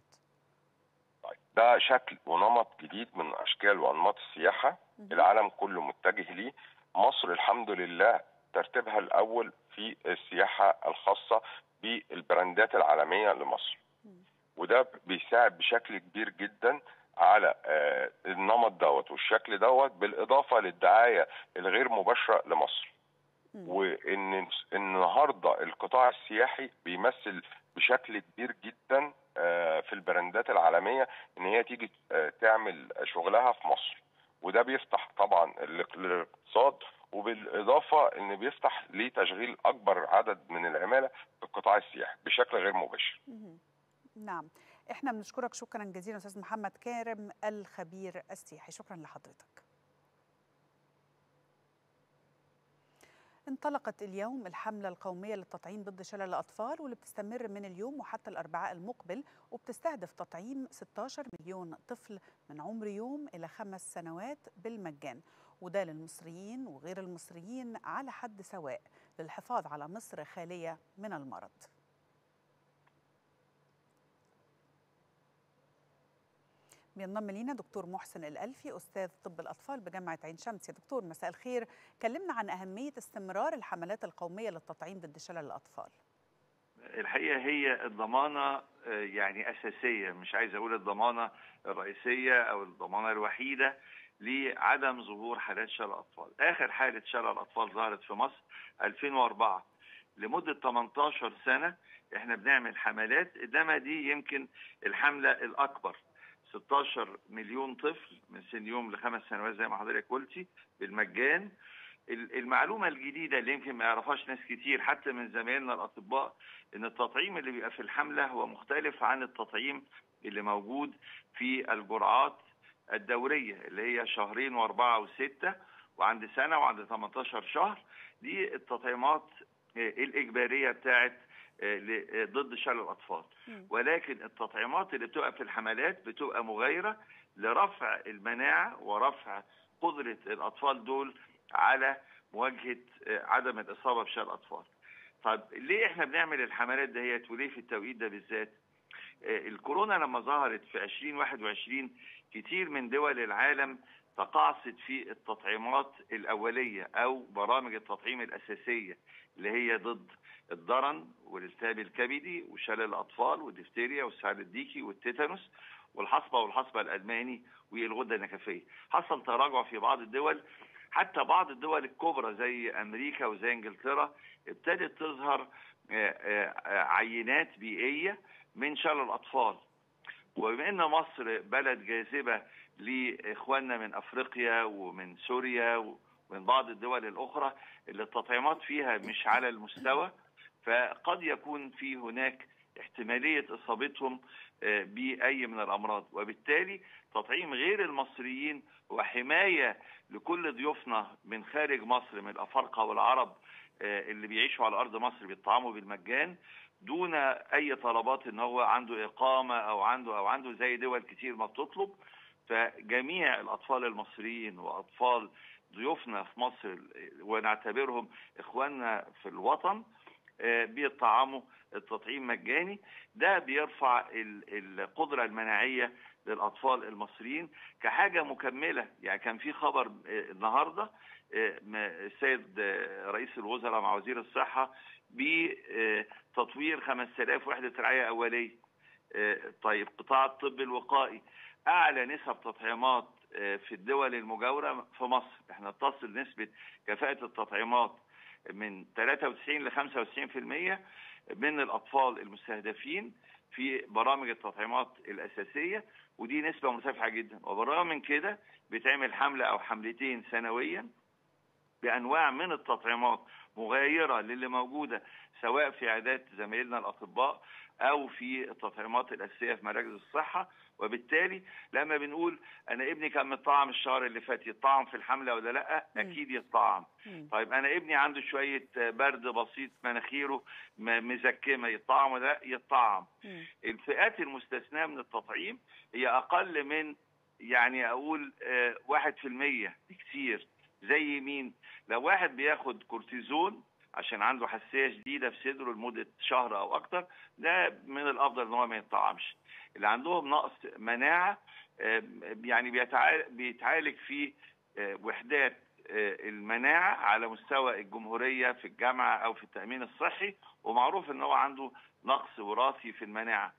طيب ده شكل ونمط جديد من أشكال وأنماط السياحة مهم. العالم كله متجه ليه مصر الحمد لله ترتيبها الأول في السياحة الخاصة بالبراندات العالمية لمصر مم. وده بيساعد بشكل كبير جدا على آه، النمط دوت والشكل دوت بالاضافه للدعايه الغير مباشره لمصر مم. وان النهارده القطاع السياحي بيمثل بشكل كبير جدا آه، في البراندات العالميه ان هي تيجي آه، تعمل شغلها في مصر وده بيفتح طبعا ال- الاقتصاد وبالاضافه ان بيفتح لتشغيل اكبر عدد من العماله في القطاع السياحي بشكل غير مباشر مهم. نعم احنا بنشكرك شكرا جزيلا استاذ محمد كارم الخبير السياحي شكرا لحضرتك انطلقت اليوم الحملة القومية للتطعيم ضد شلل الأطفال واللي بتستمر من اليوم وحتى الأربعاء المقبل وبتستهدف تطعيم 16 مليون طفل من عمر يوم إلى خمس سنوات بالمجان وده للمصريين وغير المصريين على حد سواء للحفاظ على مصر خالية من المرض بينضم لينا دكتور محسن الألفي أستاذ طب الأطفال بجامعة عين شمس يا دكتور مساء الخير كلمنا عن أهمية استمرار الحملات القومية للتطعيم ضد شلل الأطفال الحقيقه هي الضمانه آه، يعني اساسيه مش عايز اقول الضمانه الرئيسيه او الضمانه الوحيده لعدم ظهور حالات شلل الاطفال اخر حاله شلل الاطفال ظهرت في مصر 2004 لمده 18 سنه احنا بنعمل حملات انما دي يمكن الحمله الاكبر 16 مليون طفل من سن يوم لخمس سنوات زي ما حضرتك قلتي بالمجان ال- المعلومه الجديده اللي يمكن ما يعرفهاش ناس كتير حتى من زمايلنا الاطباء ان التطعيم اللي بيبقى في الحمله هو مختلف عن التطعيم اللي موجود في الجرعات الدوريه اللي هي شهرين واربعه وسته وعند سنه وعند 18 شهر دي التطعيمات آه، الاجباريه بتاعت آه، ل- آه، ضد شلل الاطفال مم. ولكن التطعيمات اللي بتبقى في الحملات بتبقى مغايره لرفع المناعه ورفع قدره الاطفال دول على مواجهه آه، عدم الاصابه بشلل الاطفال. طيب ليه احنا بنعمل الحملات دهيت وليه في التوقيت ده بالذات؟ آه، الكورونا لما ظهرت في 2021 كتير من دول العالم تقاعست في التطعيمات الأولية أو برامج التطعيم الأساسية اللي هي ضد الضرن والالتهاب الكبدي وشلل الأطفال والدفتيريا والسعال الديكي والتيتانوس والحصبة والحصبة الألماني والغدة النكفية حصل تراجع في بعض الدول حتى بعض الدول الكبرى زي أمريكا وزي إنجلترا ابتدت تظهر آه، آه، آه، عينات بيئية من شلل الأطفال وبما ان مصر بلد جاذبه لاخواننا من افريقيا ومن سوريا ومن بعض الدول الاخرى اللي التطعيمات فيها مش على المستوى فقد يكون في هناك احتماليه اصابتهم آه، باي من الامراض وبالتالي تطعيم غير المصريين وحمايه لكل ضيوفنا من خارج مصر من الافارقه والعرب آه، اللي بيعيشوا على ارض مصر بيطعموا بالمجان دون اي طلبات ان هو عنده اقامه او عنده او عنده زي دول كتير ما بتطلب فجميع الاطفال المصريين واطفال ضيوفنا في مصر ونعتبرهم اخواننا في الوطن آه، بيطعموا التطعيم مجاني ده بيرفع ال- القدره المناعيه للاطفال المصريين كحاجه مكمله يعني كان في خبر آه، النهارده آه، ما- السيد آه، رئيس الوزراء مع وزير الصحه بتطوير 5000 وحده رعايه اوليه آه، طيب قطاع الطب الوقائي اعلى نسب تطعيمات آه، في الدول المجاوره في مصر احنا تصل نسبه كفاءه التطعيمات من 93 ل 95% من الاطفال المستهدفين في برامج التطعيمات الاساسيه ودي نسبه مرتفعه جدا وبالرغم من كده بيتعمل حمله او حملتين سنويا بانواع من التطعيمات مغايره للي موجوده سواء في عيادات زمايلنا الاطباء او في التطعيمات الاساسيه في مراكز الصحه وبالتالي لما بنقول انا ابني كان متطعم الشهر اللي فات يتطعم في الحمله ولا لا مم. اكيد يتطعم مم. طيب انا ابني عنده شويه برد بسيط مناخيره م- مزكمه يتطعم ولا لا يتطعم مم. الفئات المستثناه من التطعيم هي اقل من يعني اقول آه، واحد في المية بكتير زي مين لو واحد بياخد كورتيزون عشان عنده حساسيه شديده في صدره لمده شهر او اكتر ده من الافضل ان هو ما يتطعمش اللي عندهم نقص مناعه آه، يعني بيتعال- بيتعالج في آه، وحدات آه، المناعه على مستوى الجمهوريه في الجامعه او في التامين الصحي ومعروف ان هو عنده نقص وراثي في المناعه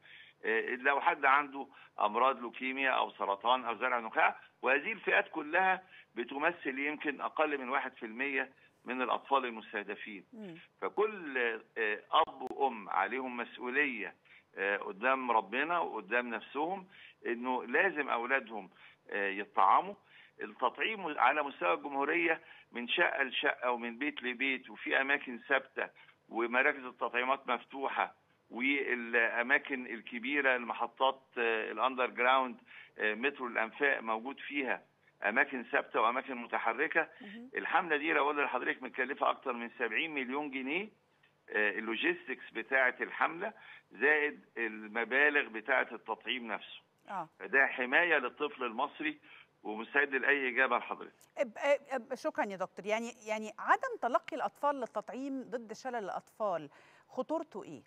آه، لو حد عنده امراض لوكيميا او سرطان او زرع نخاع وهذه الفئات كلها بتمثل يمكن اقل من 1% من الاطفال المستهدفين مم. فكل آه، اب وام عليهم مسؤوليه آه، قدام ربنا وقدام نفسهم انه لازم اولادهم آه، يطعموا التطعيم على مستوى الجمهوريه من شقه لشقه ومن بيت لبيت وفي اماكن ثابته ومراكز التطعيمات مفتوحه والاماكن الكبيره المحطات آه، الاندر جراوند آه، مترو الانفاق موجود فيها اماكن ثابته واماكن متحركه مهم. الحمله دي لو اقول لحضرتك مكلفه اكتر من 70 مليون جنيه آه، اللوجيستكس بتاعه الحمله زائد المبالغ بتاعه التطعيم نفسه اه فده حمايه للطفل المصري ومستعد لاي اجابه لحضرتك أب- أب- شكرا يا دكتور يعني يعني عدم تلقي الاطفال للتطعيم ضد شلل الاطفال خطورته ايه؟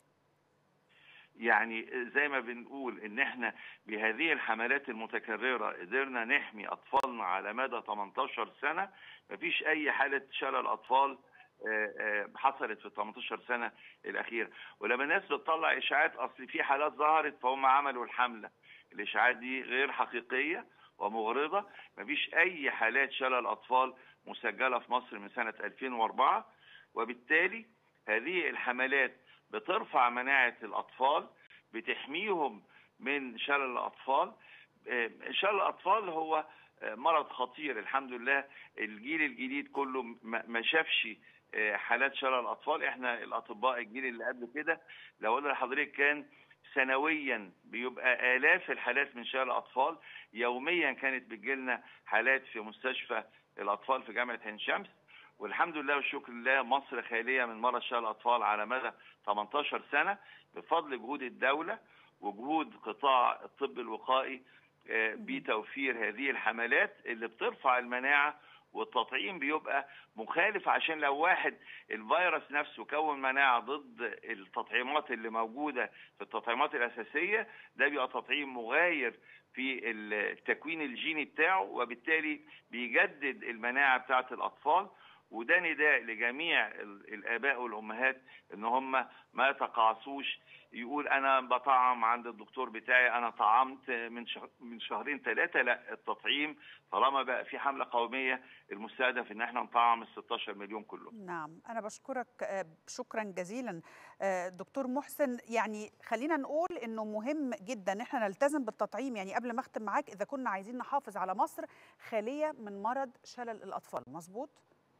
يعني زي ما بنقول ان احنا بهذه الحملات المتكرره قدرنا نحمي اطفالنا على مدى 18 سنه مفيش اي حاله شلل اطفال آه، آه، حصلت في ال 18 سنه الاخيره ولما الناس بتطلع اشاعات اصل في حالات ظهرت فهم عملوا الحمله الاشاعات دي غير حقيقيه ومغرضه مفيش اي حالات شلل اطفال مسجله في مصر من سنه 2004 وبالتالي هذه الحملات بترفع مناعه الاطفال بتحميهم من شلل الاطفال آه، شلل الاطفال هو آه، مرض خطير الحمد لله الجيل الجديد كله ما ما شافش آه، حالات شلل الاطفال احنا الاطباء الجيل اللي قبل كده لو قلنا لحضرتك كان سنويا بيبقى الاف الحالات من شلل الاطفال يوميا كانت بتجيلنا حالات في مستشفى الاطفال في جامعه عين شمس والحمد لله والشكر لله مصر خاليه من مرض شلل الاطفال على مدى 18 سنه بفضل جهود الدوله وجهود قطاع الطب الوقائي آه، بتوفير هذه الحملات اللي بترفع المناعه والتطعيم بيبقى مخالف عشان لو واحد الفيروس نفسه كون مناعه ضد التطعيمات اللي موجوده في التطعيمات الاساسيه ده بيبقى تطعيم مغاير في التكوين الجيني بتاعه وبالتالي بيجدد المناعه بتاعه الاطفال وده نداء لجميع ال- الاباء والامهات ان هم ما يتقاعسوش يقول انا بطعم عند الدكتور بتاعي انا طعمت من شهر من شهرين ثلاثه لا التطعيم طالما بقى في حمله قوميه المستهدف ان احنا نطعم ال 16 مليون كلهم نعم أنا بشكرك آه، شكرا جزيلا آه، دكتور محسن يعني خلينا نقول إنه مهم جدا إن احنا نلتزم بالتطعيم يعني قبل ما أختم معاك إذا كنا عايزين نحافظ على مصر خالية من مرض شلل الأطفال مظبوط؟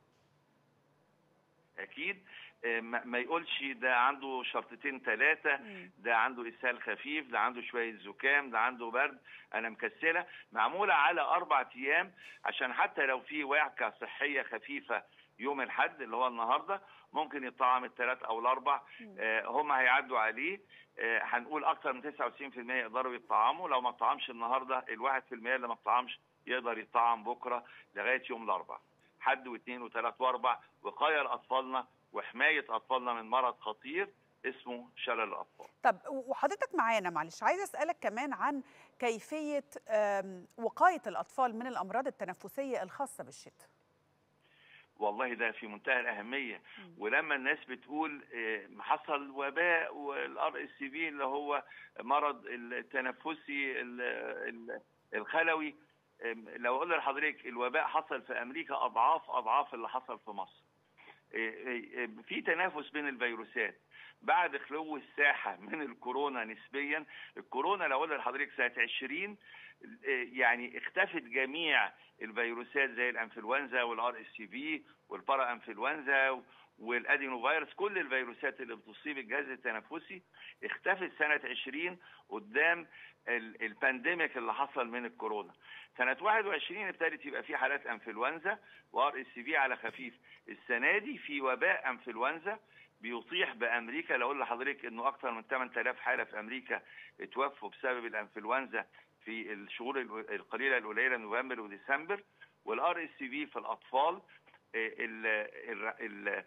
اكيد آه، ما ما يقولش ده عنده شرطتين ثلاثه مم. ده عنده اسهال خفيف ده عنده شويه زكام ده عنده برد انا مكسله معموله على اربع ايام عشان حتى لو في وعكه صحيه خفيفه يوم الاحد اللي هو النهارده ممكن يطعم الثلاث او الاربع مم. آه، هم هيعدوا عليه آه، هنقول اكثر من 99% يقدروا يطعموا لو ما طعمش النهارده الواحد في المية اللي ما طعمش يقدر يطعم بكره لغايه يوم الاربع حد واثنين وثلاث واربع وقايه لاطفالنا وحمايه اطفالنا من مرض خطير اسمه شلل الاطفال طب وحضرتك معانا معلش عايزه اسالك كمان عن كيفيه آم، وقايه الاطفال من الامراض التنفسيه الخاصه بالشتاء والله ده في منتهى الاهميه مم. ولما الناس بتقول آه، حصل وباء والار اس بي اللي هو مرض التنفسي ال- ال- الخلوي آم، لو اقول لحضرتك الوباء حصل في امريكا اضعاف اضعاف اللي حصل في مصر آه، آه، آه، في تنافس بين الفيروسات بعد خلو الساحه من الكورونا نسبيا الكورونا لو اقول لحضرتك سنه 20 آه، يعني اختفت جميع الفيروسات زي الانفلونزا والار اس سي في والبارا انفلونزا والادينو فيروس كل الفيروسات اللي بتصيب الجهاز التنفسي اختفت سنه 20 قدام ال- البانديميك اللي حصل من الكورونا سنه 21 ابتدت يبقى في حالات انفلونزا وار اس في على خفيف السنه دي في وباء انفلونزا بيطيح بامريكا لو اقول لحضرتك انه اكثر من 8000 حاله في امريكا اتوفوا بسبب الانفلونزا في الشهور ال- القليله القليله نوفمبر وديسمبر والار اس في في الاطفال ال ال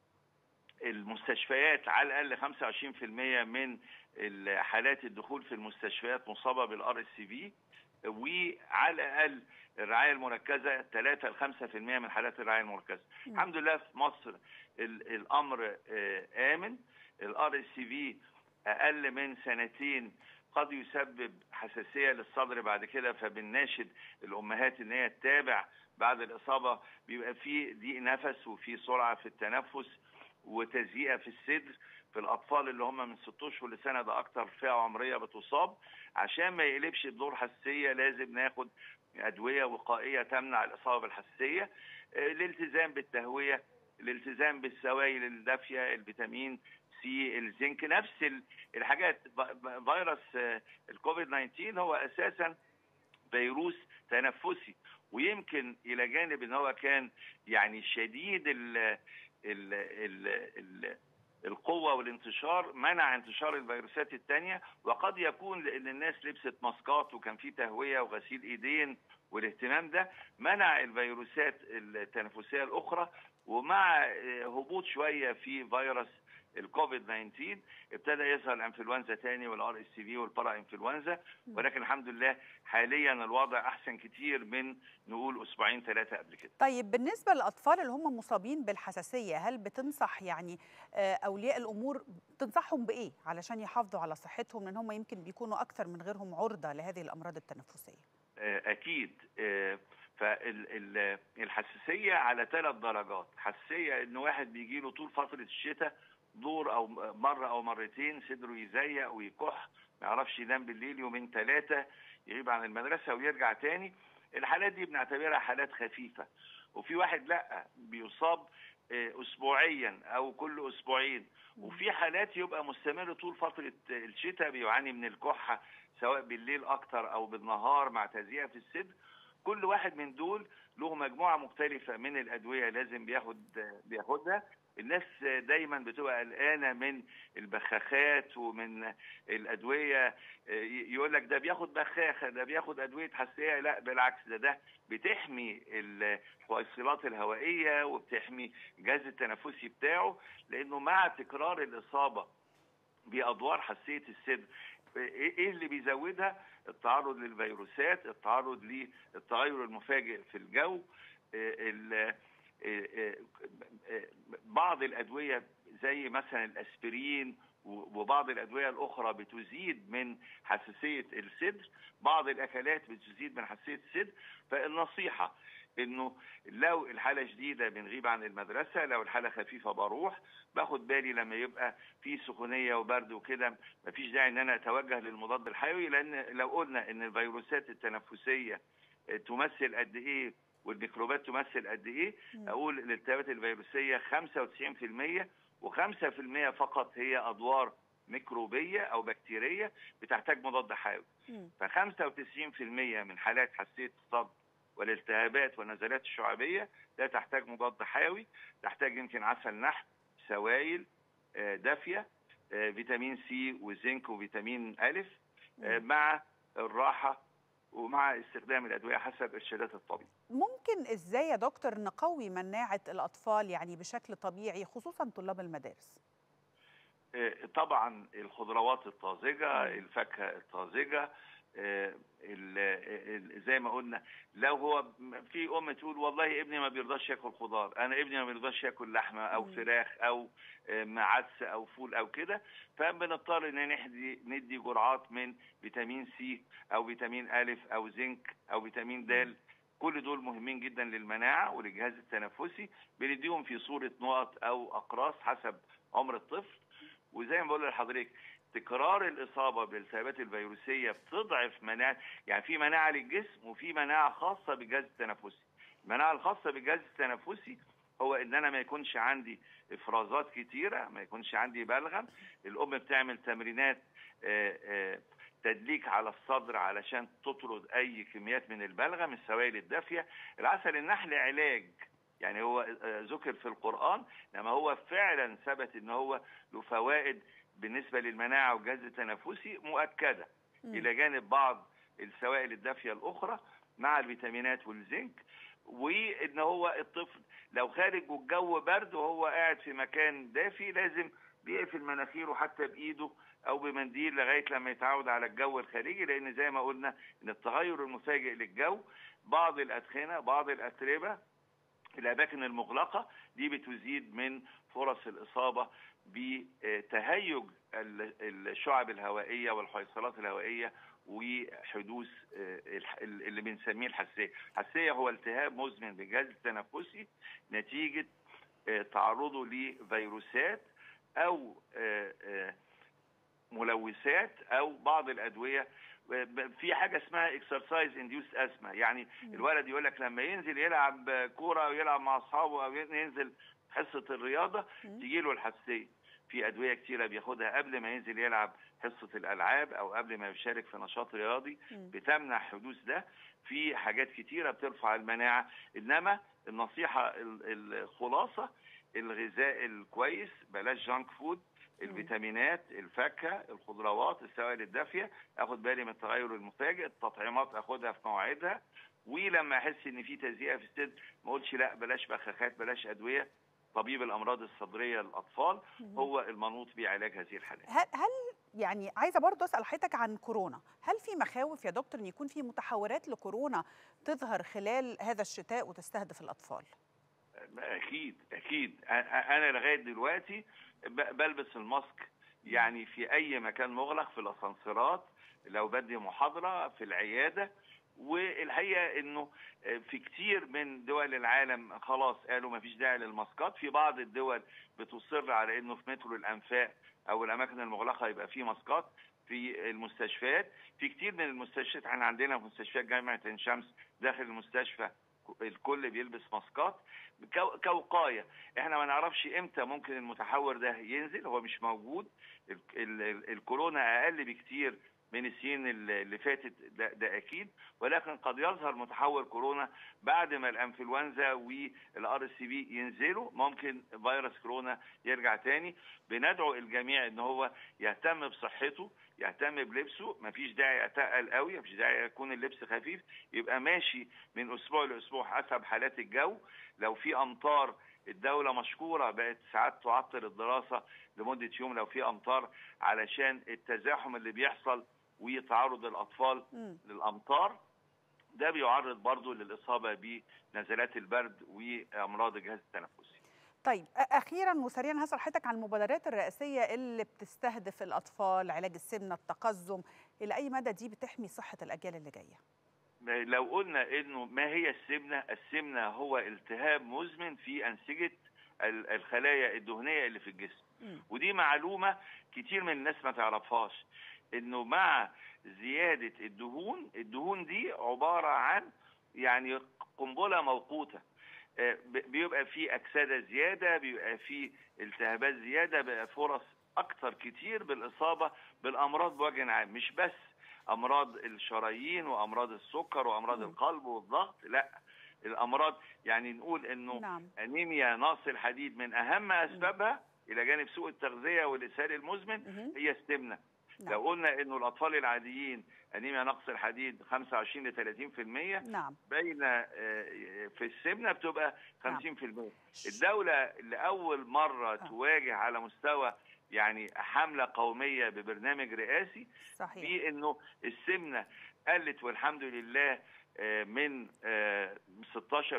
المستشفيات على الاقل 25% من حالات الدخول في المستشفيات مصابه بالار اس في وعلى الاقل الرعايه المركزه 3 ل 5% من حالات الرعايه المركزه. مم. الحمد لله في مصر ال- الامر آه، امن الار اس في اقل من سنتين قد يسبب حساسيه للصدر بعد كده فبنناشد الامهات ان هي تتابع بعد الاصابه بيبقى في ضيق نفس وفي سرعه في التنفس وتزيئه في الصدر في الاطفال اللي هم من 6 اشهر لسنه ده اكتر فئه عمريه بتصاب عشان ما يقلبش الدور حساسيه لازم ناخد ادويه وقائيه تمنع الاصابه بالحساسيه الالتزام بالتهويه الالتزام بالسوائل الدافيه الفيتامين سي الزنك نفس الحاجات فيروس الكوفيد 19 هو اساسا فيروس تنفسي ويمكن الى جانب ان هو كان يعني شديد ال ال ال ال القوة والانتشار منع انتشار الفيروسات التانية وقد يكون لأن الناس لبست ماسكات وكان في تهوية وغسيل إيدين والاهتمام ده منع الفيروسات التنفسية الأخرى ومع هبوط شوية في فيروس الكوفيد 19 ابتدى يظهر الانفلونزا تاني والار اس في والبارا انفلونزا ولكن الحمد لله حاليا الوضع احسن كتير من نقول اسبوعين ثلاثه قبل كده. طيب بالنسبه للاطفال اللي هم مصابين بالحساسيه هل بتنصح يعني اولياء الامور تنصحهم بايه علشان يحافظوا على صحتهم لان هم يمكن بيكونوا اكثر من غيرهم عرضه لهذه الامراض التنفسيه؟ اكيد فالحساسيه على ثلاث درجات، حساسيه ان واحد بيجي له طول فتره الشتاء دور او مره او مرتين صدره يزيق ويكح ما يعرفش ينام بالليل يومين ثلاثه يغيب عن المدرسه ويرجع تاني الحالات دي بنعتبرها حالات خفيفه وفي واحد لا بيصاب اسبوعيا او كل اسبوعين وفي حالات يبقى مستمر طول فتره الشتاء بيعاني من الكحه سواء بالليل اكتر او بالنهار مع تزييق في الصدر كل واحد من دول له مجموعه مختلفه من الادويه لازم بياخد بياخدها الناس دايما بتبقى قلقانه من البخاخات ومن الادويه يقول لك ده بياخد بخاخه ده بياخد ادويه حساسيه لا بالعكس ده ده بتحمي الحويصلات الهوائيه وبتحمي الجهاز التنفسي بتاعه لانه مع تكرار الاصابه بادوار حساسيه الصدر ايه اللي بيزودها التعرض للفيروسات التعرض للتغير المفاجئ في الجو بعض الادويه زي مثلا الاسبرين وبعض الادويه الاخرى بتزيد من حساسيه الصدر بعض الاكلات بتزيد من حساسيه الصدر فالنصيحه انه لو الحاله شديده بنغيب عن المدرسه لو الحاله خفيفه بروح باخد بالي لما يبقى في سخونيه وبرد وكده مفيش داعي ان انا اتوجه للمضاد الحيوي لان لو قلنا ان الفيروسات التنفسيه تمثل قد ايه والميكروبات تمثل قد ايه اقول الالتهابات الفيروسيه 95% و5% فقط هي ادوار ميكروبيه او بكتيريه بتحتاج مضاد حيوي ف 95% من حالات حساسيه الصدر والالتهابات والنزلات الشعبيه لا تحتاج مضاد حيوي تحتاج يمكن عسل نحل سوائل دافيه فيتامين سي وزنك وفيتامين الف مع الراحه ومع استخدام الادويه حسب ارشادات الطبيب. ممكن ازاي يا دكتور نقوي مناعه الاطفال يعني بشكل طبيعي خصوصا طلاب المدارس؟ طبعا الخضروات الطازجه، الفاكهه الطازجه، زي ما قلنا لو هو في ام تقول والله ابني ما بيرضاش ياكل خضار انا ابني ما بيرضاش ياكل لحمه او فراخ او عدس او فول او كده فبنضطر ان ندي ندي جرعات من فيتامين سي او فيتامين الف او زنك او فيتامين د كل دول مهمين جدا للمناعه وللجهاز التنفسي بنديهم في صوره نقط او اقراص حسب عمر الطفل وزي ما بقول لحضرتك تكرار الاصابه بالالتهابات الفيروسيه بتضعف مناعه يعني في مناعه للجسم وفي مناعه خاصه بالجهاز التنفسي المناعه الخاصه بالجهاز التنفسي هو ان انا ما يكونش عندي افرازات كتيره ما يكونش عندي بلغم الام بتعمل تمرينات آآ آآ تدليك على الصدر علشان تطرد اي كميات من البلغم السوائل الدافيه العسل النحل علاج يعني هو ذكر في القران انما هو فعلا ثبت ان هو له فوائد بالنسبه للمناعه والجهاز التنفسي مؤكده م. الى جانب بعض السوائل الدافيه الاخرى مع الفيتامينات والزنك وان هو الطفل لو خارج والجو برد وهو قاعد في مكان دافي لازم بيقفل مناخيره حتى بايده او بمنديل لغايه لما يتعود على الجو الخارجي لان زي ما قلنا ان التغير المفاجئ للجو بعض الادخنه بعض الاتربه الاماكن المغلقه دي بتزيد من فرص الاصابه بتهيج الشعب الهوائيه والحيصلات الهوائيه وحدوث اللي بنسميه الحساسيه، الحساسيه هو التهاب مزمن بالجهاز التنفسي نتيجه تعرضه لفيروسات او ملوثات او بعض الادويه في حاجه اسمها اكسرسايز انديوس اسما يعني الولد يقول لك لما ينزل يلعب كوره او يلعب مع اصحابه او ينزل حصه الرياضه تجي له الحساسيه في ادويه كتيره بياخدها قبل ما ينزل يلعب حصه الالعاب او قبل ما يشارك في نشاط رياضي بتمنع حدوث ده في حاجات كتيره بترفع المناعه انما النصيحه الخلاصه الغذاء الكويس بلاش جانك فود الفيتامينات الفاكهه الخضروات السوائل الدافيه اخد بالي من التغير المفاجئ التطعيمات اخدها في مواعيدها ولما احس ان في تزيئه في الصدر ما اقولش لا بلاش بخاخات بلاش ادويه طبيب الامراض الصدريه للاطفال هو المنوط بعلاج هذه الحالات هل هل يعني عايزه برضه اسال حضرتك عن كورونا هل في مخاوف يا دكتور ان يكون في متحورات لكورونا تظهر خلال هذا الشتاء وتستهدف الاطفال اكيد اكيد انا لغايه دلوقتي بلبس الماسك يعني في اي مكان مغلق في الاسانسيرات لو بدي محاضره في العياده والحقيقه انه في كتير من دول العالم خلاص قالوا ما فيش داعي للماسكات في بعض الدول بتصر على انه في مترو الانفاق او الاماكن المغلقه يبقى في ماسكات في المستشفيات في كتير من المستشفيات احنا عندنا في مستشفيات جامعه عين شمس داخل المستشفى الكل بيلبس ماسكات كوقايه احنا ما نعرفش امتى ممكن المتحور ده ينزل هو مش موجود ال ال الكورونا اقل بكتير من السنين اللي فاتت ده, ده اكيد ولكن قد يظهر متحور كورونا بعد ما الانفلونزا والار سي بي ينزلوا ممكن فيروس كورونا يرجع تاني بندعو الجميع ان هو يهتم بصحته يهتم بلبسه مفيش داعي اتقل قوي مفيش داعي يكون اللبس خفيف يبقى ماشي من اسبوع لاسبوع حسب حالات الجو لو في امطار الدولة مشكورة بقت ساعات تعطل الدراسة لمدة يوم لو في أمطار علشان التزاحم اللي بيحصل وتعرض الأطفال م. للأمطار ده بيعرض برضو للإصابة بنزلات البرد وأمراض الجهاز التنفسي طيب اخيرا وسريعا هسال حضرتك عن المبادرات الرئاسيه اللي بتستهدف الاطفال علاج السمنه التقزم الى اي مدى دي بتحمي صحه الاجيال اللي جايه لو قلنا انه ما هي السمنه السمنه هو التهاب مزمن في انسجه الخلايا الدهنيه اللي في الجسم م. ودي معلومه كتير من الناس ما تعرفهاش انه مع زياده الدهون الدهون دي عباره عن يعني قنبله موقوته بيبقى في اكسده زياده بيبقى في التهابات زياده بقى فرص اكتر كتير بالاصابه بالامراض بوجه عام مش بس امراض الشرايين وامراض السكر وامراض م. القلب والضغط لا الامراض يعني نقول انه نعم. انيميا نقص الحديد من اهم اسبابها م. الى جانب سوء التغذيه والاسهال المزمن م. هي السمنه نعم. لو قلنا انه الاطفال العاديين انيميا نقص الحديد 25 ل 30% نعم بين في السمنه بتبقى 50% نعم. الدوله لاول مره آه. تواجه على مستوى يعني حمله قوميه ببرنامج رئاسي صحيح بانه السمنه قلت والحمد لله من 16%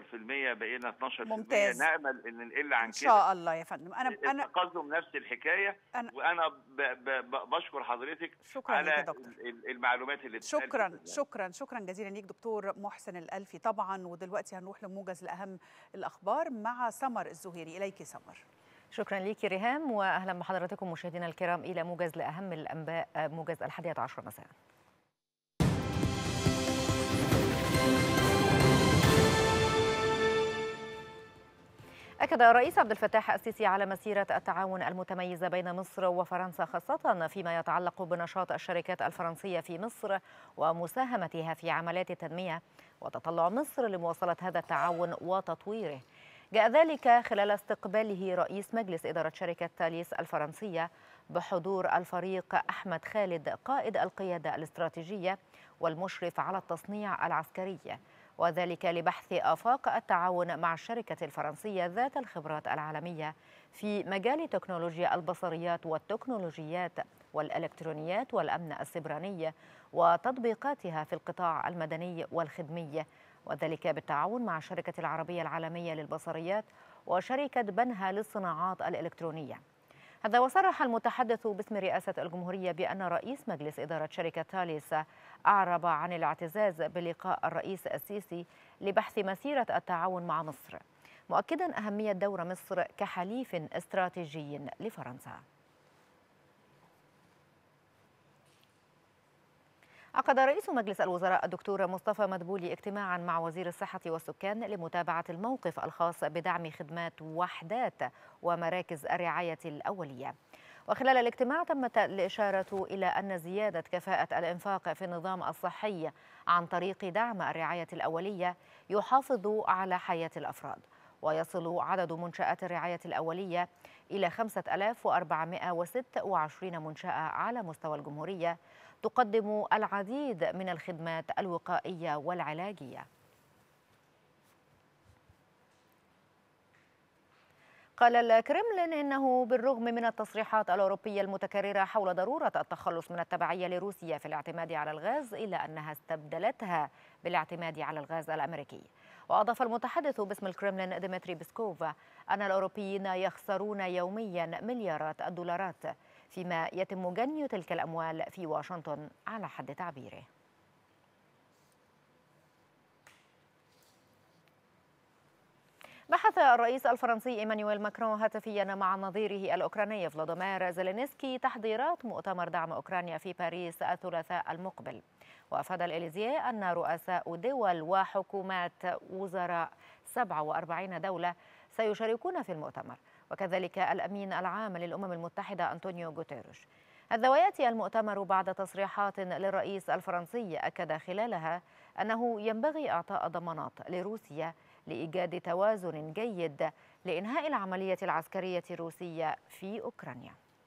بقينا 12% ممتاز. نامل ان نقل عن ان كده شاء الله يا فندم انا انا التقدم نفس الحكايه أنا وانا ب ب ب بشكر حضرتك شكرا على لك يا دكتور. المعلومات اللي شكرا شكرا شكرا جزيلا ليك دكتور محسن الالفي طبعا ودلوقتي هنروح لموجز لاهم الاخبار مع سمر الزهيري اليك سمر شكرا ليك ريهام واهلا بحضراتكم مشاهدينا الكرام الى موجز لاهم الانباء موجز الحادية عشر مساء أكد الرئيس عبد الفتاح السيسي على مسيرة التعاون المتميزة بين مصر وفرنسا خاصة فيما يتعلق بنشاط الشركات الفرنسية في مصر ومساهمتها في عمليات التنمية وتطلع مصر لمواصلة هذا التعاون وتطويره جاء ذلك خلال استقباله رئيس مجلس إدارة شركة تاليس الفرنسية بحضور الفريق أحمد خالد قائد القيادة الاستراتيجية والمشرف على التصنيع العسكري وذلك لبحث آفاق التعاون مع الشركة الفرنسية ذات الخبرات العالمية في مجال تكنولوجيا البصريات والتكنولوجيات والإلكترونيات والأمن السبراني وتطبيقاتها في القطاع المدني والخدمي وذلك بالتعاون مع الشركة العربية العالمية للبصريات وشركة بنها للصناعات الإلكترونية هذا وصرح المتحدث باسم رئاسة الجمهورية بأن رئيس مجلس إدارة شركة تاليس أعرب عن الاعتزاز بلقاء الرئيس السيسي لبحث مسيرة التعاون مع مصر مؤكدا أهمية دور مصر كحليف استراتيجي لفرنسا عقد رئيس مجلس الوزراء الدكتور مصطفى مدبولي اجتماعا مع وزير الصحة والسكان لمتابعة الموقف الخاص بدعم خدمات وحدات ومراكز الرعاية الأولية وخلال الاجتماع تمت الإشارة إلى أن زيادة كفاءة الإنفاق في النظام الصحي عن طريق دعم الرعاية الأولية يحافظ على حياة الأفراد ويصل عدد منشآت الرعاية الأولية إلى 5426 منشأة على مستوى الجمهورية تقدم العديد من الخدمات الوقائية والعلاجية قال الكرملين انه بالرغم من التصريحات الاوروبيه المتكرره حول ضروره التخلص من التبعيه لروسيا في الاعتماد على الغاز الا انها استبدلتها بالاعتماد على الغاز الامريكي. واضاف المتحدث باسم الكرملين ديمتري بيسكوف ان الاوروبيين يخسرون يوميا مليارات الدولارات فيما يتم جني تلك الاموال في واشنطن على حد تعبيره. بحث الرئيس الفرنسي ايمانويل ماكرون هاتفيا مع نظيره الاوكراني فلاديمير زيلينسكي تحضيرات مؤتمر دعم اوكرانيا في باريس الثلاثاء المقبل وافاد الاليزيه ان رؤساء دول وحكومات وزراء 47 دوله سيشاركون في المؤتمر وكذلك الامين العام للامم المتحده انطونيو غوتيريش هذا وياتي المؤتمر بعد تصريحات للرئيس الفرنسي اكد خلالها انه ينبغي اعطاء ضمانات لروسيا لايجاد توازن جيد لانهاء العمليه العسكريه الروسيه في اوكرانيا.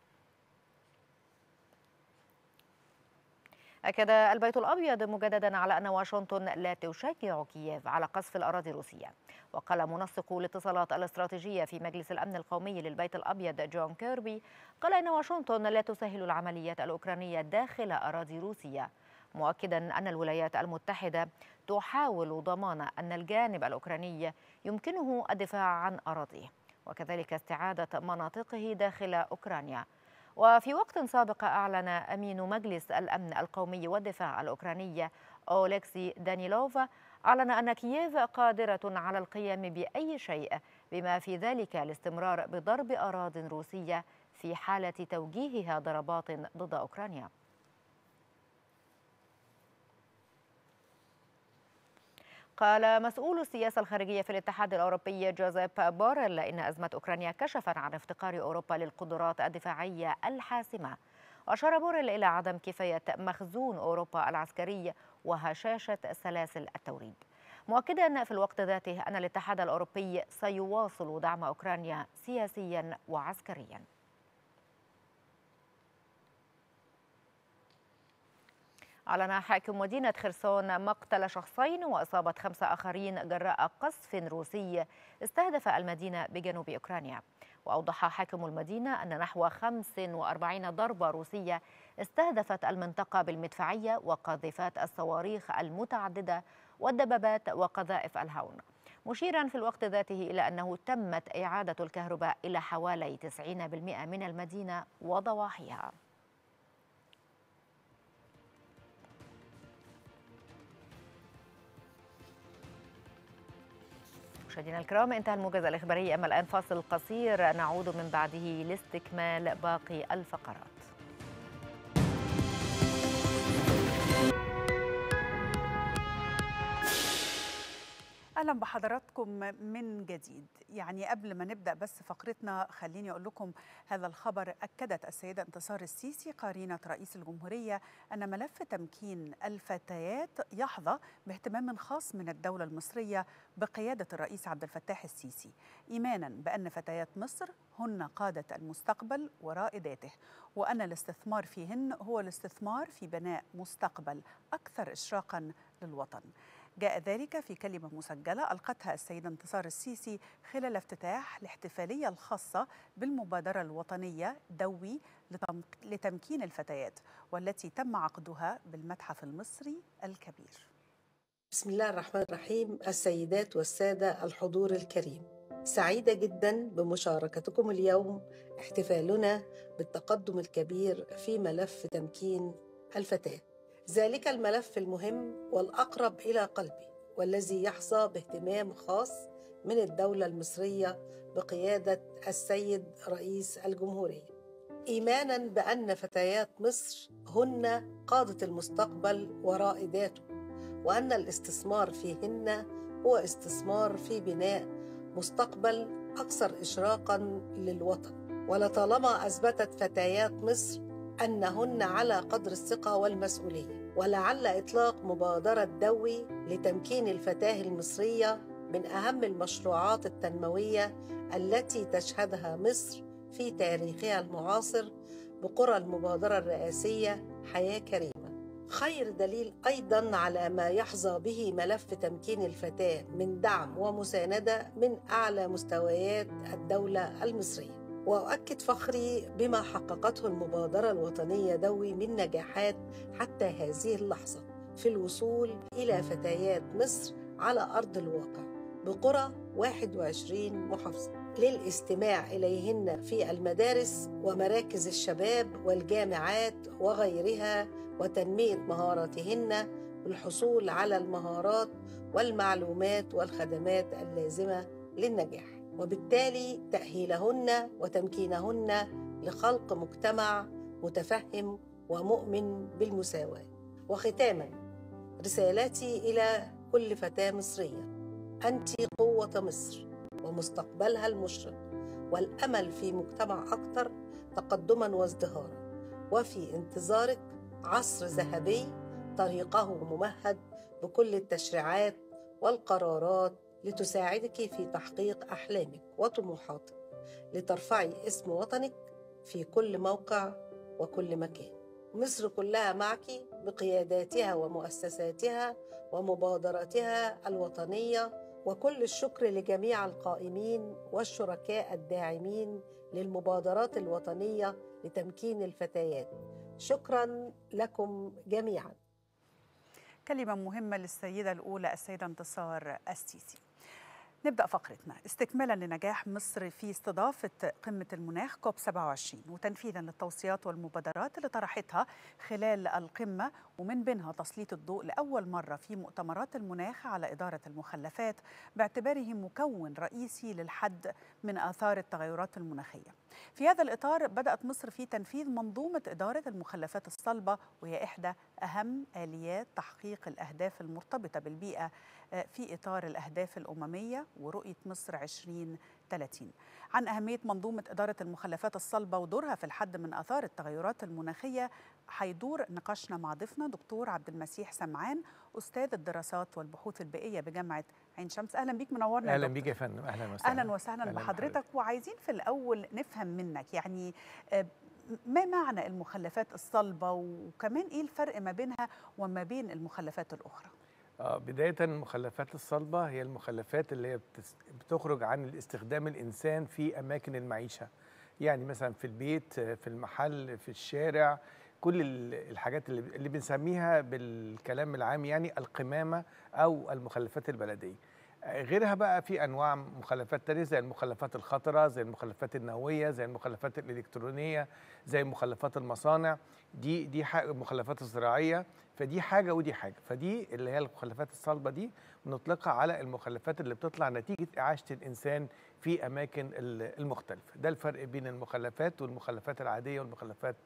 أكد البيت الأبيض مجددا على أن واشنطن لا تشجع كييف على قصف الأراضي الروسية وقال منسق الاتصالات الاستراتيجية في مجلس الأمن القومي للبيت الأبيض جون كيربي قال إن واشنطن لا تسهل العمليات الأوكرانية داخل أراضي روسيا مؤكدا أن الولايات المتحدة تحاول ضمان أن الجانب الأوكراني يمكنه الدفاع عن أراضيه وكذلك استعادة مناطقه داخل أوكرانيا وفي وقت سابق أعلن أمين مجلس الأمن القومي والدفاع الأوكراني أولكسي دانيلوف أعلن أن كييف قادرة على القيام بأي شيء بما في ذلك الاستمرار بضرب أراضٍ روسية في حالة توجيهها ضربات ضد أوكرانيا قال مسؤول السياسة الخارجية في الاتحاد الأوروبي جوزيف بوريل إن أزمة أوكرانيا كشفت عن افتقار أوروبا للقدرات الدفاعية الحاسمة وأشار بوريل إلى عدم كفاية مخزون أوروبا العسكري وهشاشة سلاسل التوريد مؤكدا في الوقت ذاته أن الاتحاد الأوروبي سيواصل دعم أوكرانيا سياسيا وعسكريا أعلن حاكم مدينة خرسون مقتل شخصين وإصابة خمسة آخرين جراء قصف روسي استهدف المدينة بجنوب أوكرانيا وأوضح حاكم المدينة أن نحو 45 ضربة روسية استهدفت المنطقة بالمدفعية وقاذفات الصواريخ المتعددة والدبابات وقذائف الهون مشيرا في الوقت ذاته إلى أنه تمت إعادة الكهرباء إلى حوالي 90% من المدينة وضواحيها مشاهدينا الكرام انتهى الموجز الاخباري اما الان فاصل قصير نعود من بعده لاستكمال باقي الفقرات اهلا بحضراتكم من جديد يعني قبل ما نبدا بس فقرتنا خليني اقول لكم هذا الخبر اكدت السيده انتصار السيسي قرينه رئيس الجمهوريه ان ملف تمكين الفتيات يحظى باهتمام خاص من الدوله المصريه بقياده الرئيس عبد الفتاح السيسي ايمانا بان فتيات مصر هن قاده المستقبل ورائداته وان الاستثمار فيهن هو الاستثمار في بناء مستقبل اكثر اشراقا للوطن جاء ذلك في كلمة مسجلة ألقتها السيدة انتصار السيسي خلال افتتاح الاحتفالية الخاصة بالمبادرة الوطنية دوي لتمكين الفتيات والتي تم عقدها بالمتحف المصري الكبير بسم الله الرحمن الرحيم السيدات والسادة الحضور الكريم سعيدة جدا بمشاركتكم اليوم احتفالنا بالتقدم الكبير في ملف تمكين الفتاة ذلك الملف المهم والأقرب إلى قلبي والذي يحظى باهتمام خاص من الدولة المصرية بقيادة السيد رئيس الجمهورية إيمانا بأن فتيات مصر هن قادة المستقبل ورائداته وأن الاستثمار فيهن هو استثمار في بناء مستقبل أكثر إشراقا للوطن ولطالما أثبتت فتيات مصر أنهن على قدر الثقة والمسؤولية ولعل إطلاق مبادرة دوي لتمكين الفتاة المصرية من أهم المشروعات التنموية التي تشهدها مصر في تاريخها المعاصر بقرى المبادرة الرئاسية حياة كريمة خير دليل أيضا على ما يحظى به ملف تمكين الفتاة من دعم ومساندة من أعلى مستويات الدولة المصرية وأؤكد فخري بما حققته المبادرة الوطنية دوي من نجاحات حتى هذه اللحظة في الوصول إلى فتيات مصر على أرض الواقع بقرى 21 محافظة للاستماع إليهن في المدارس ومراكز الشباب والجامعات وغيرها وتنمية مهاراتهن بالحصول على المهارات والمعلومات والخدمات اللازمة للنجاح وبالتالي تأهيلهن وتمكينهن لخلق مجتمع متفهم ومؤمن بالمساواة وختاما رسالتي إلى كل فتاة مصرية أنت قوة مصر ومستقبلها المشرق والأمل في مجتمع أكثر تقدما وازدهارا وفي انتظارك عصر ذهبي طريقه ممهد بكل التشريعات والقرارات لتساعدك في تحقيق احلامك وطموحاتك لترفعي اسم وطنك في كل موقع وكل مكان مصر كلها معك بقياداتها ومؤسساتها ومبادراتها الوطنيه وكل الشكر لجميع القائمين والشركاء الداعمين للمبادرات الوطنيه لتمكين الفتيات شكرا لكم جميعا كلمة مهمة للسيدة الأولى السيدة انتصار السيسي نبدأ فقرتنا استكمالا لنجاح مصر في استضافة قمة المناخ كوب 27 وتنفيذا للتوصيات والمبادرات اللي طرحتها خلال القمة ومن بينها تسليط الضوء لأول مرة في مؤتمرات المناخ على إدارة المخلفات باعتباره مكون رئيسي للحد من آثار التغيرات المناخية في هذا الإطار بدأت مصر في تنفيذ منظومة إدارة المخلفات الصلبة وهي إحدى أهم آليات تحقيق الأهداف المرتبطة بالبيئة في إطار الأهداف الأممية ورؤية مصر 2030 عن أهمية منظومة إدارة المخلفات الصلبة ودورها في الحد من آثار التغيرات المناخية حيدور نقاشنا مع ضيفنا دكتور عبد المسيح سمعان أستاذ الدراسات والبحوث البيئية بجامعة عين شمس أهلا بيك منورنا أهلا بيك يا فندم أهلا وسهلا أهلا وسهلا أهلاً بحضرتك بحضرتك. وعايزين في الأول نفهم منك يعني آه، ما معنى المخلفات الصلبة وكمان إيه الفرق ما بينها وما بين المخلفات الأخرى آه بداية المخلفات الصلبة هي المخلفات اللي هي بتس- بتخرج عن الاستخدام الإنسان في أماكن المعيشة يعني مثلا في البيت آه، في المحل في الشارع كل ال- الحاجات اللي, اللي بنسميها بالكلام العام يعني القمامة أو المخلفات البلدية آه، غيرها بقى في انواع مخلفات تانية زي المخلفات الخطره زي المخلفات النوويه زي المخلفات الالكترونيه زي مخلفات المصانع دي دي حاجه المخلفات الزراعيه فدي حاجه ودي حاجه فدي اللي هي المخلفات الصلبه دي بنطلقها على المخلفات اللي بتطلع نتيجه اعاشه الانسان في اماكن ال- المختلفه ده الفرق بين المخلفات والمخلفات العاديه والمخلفات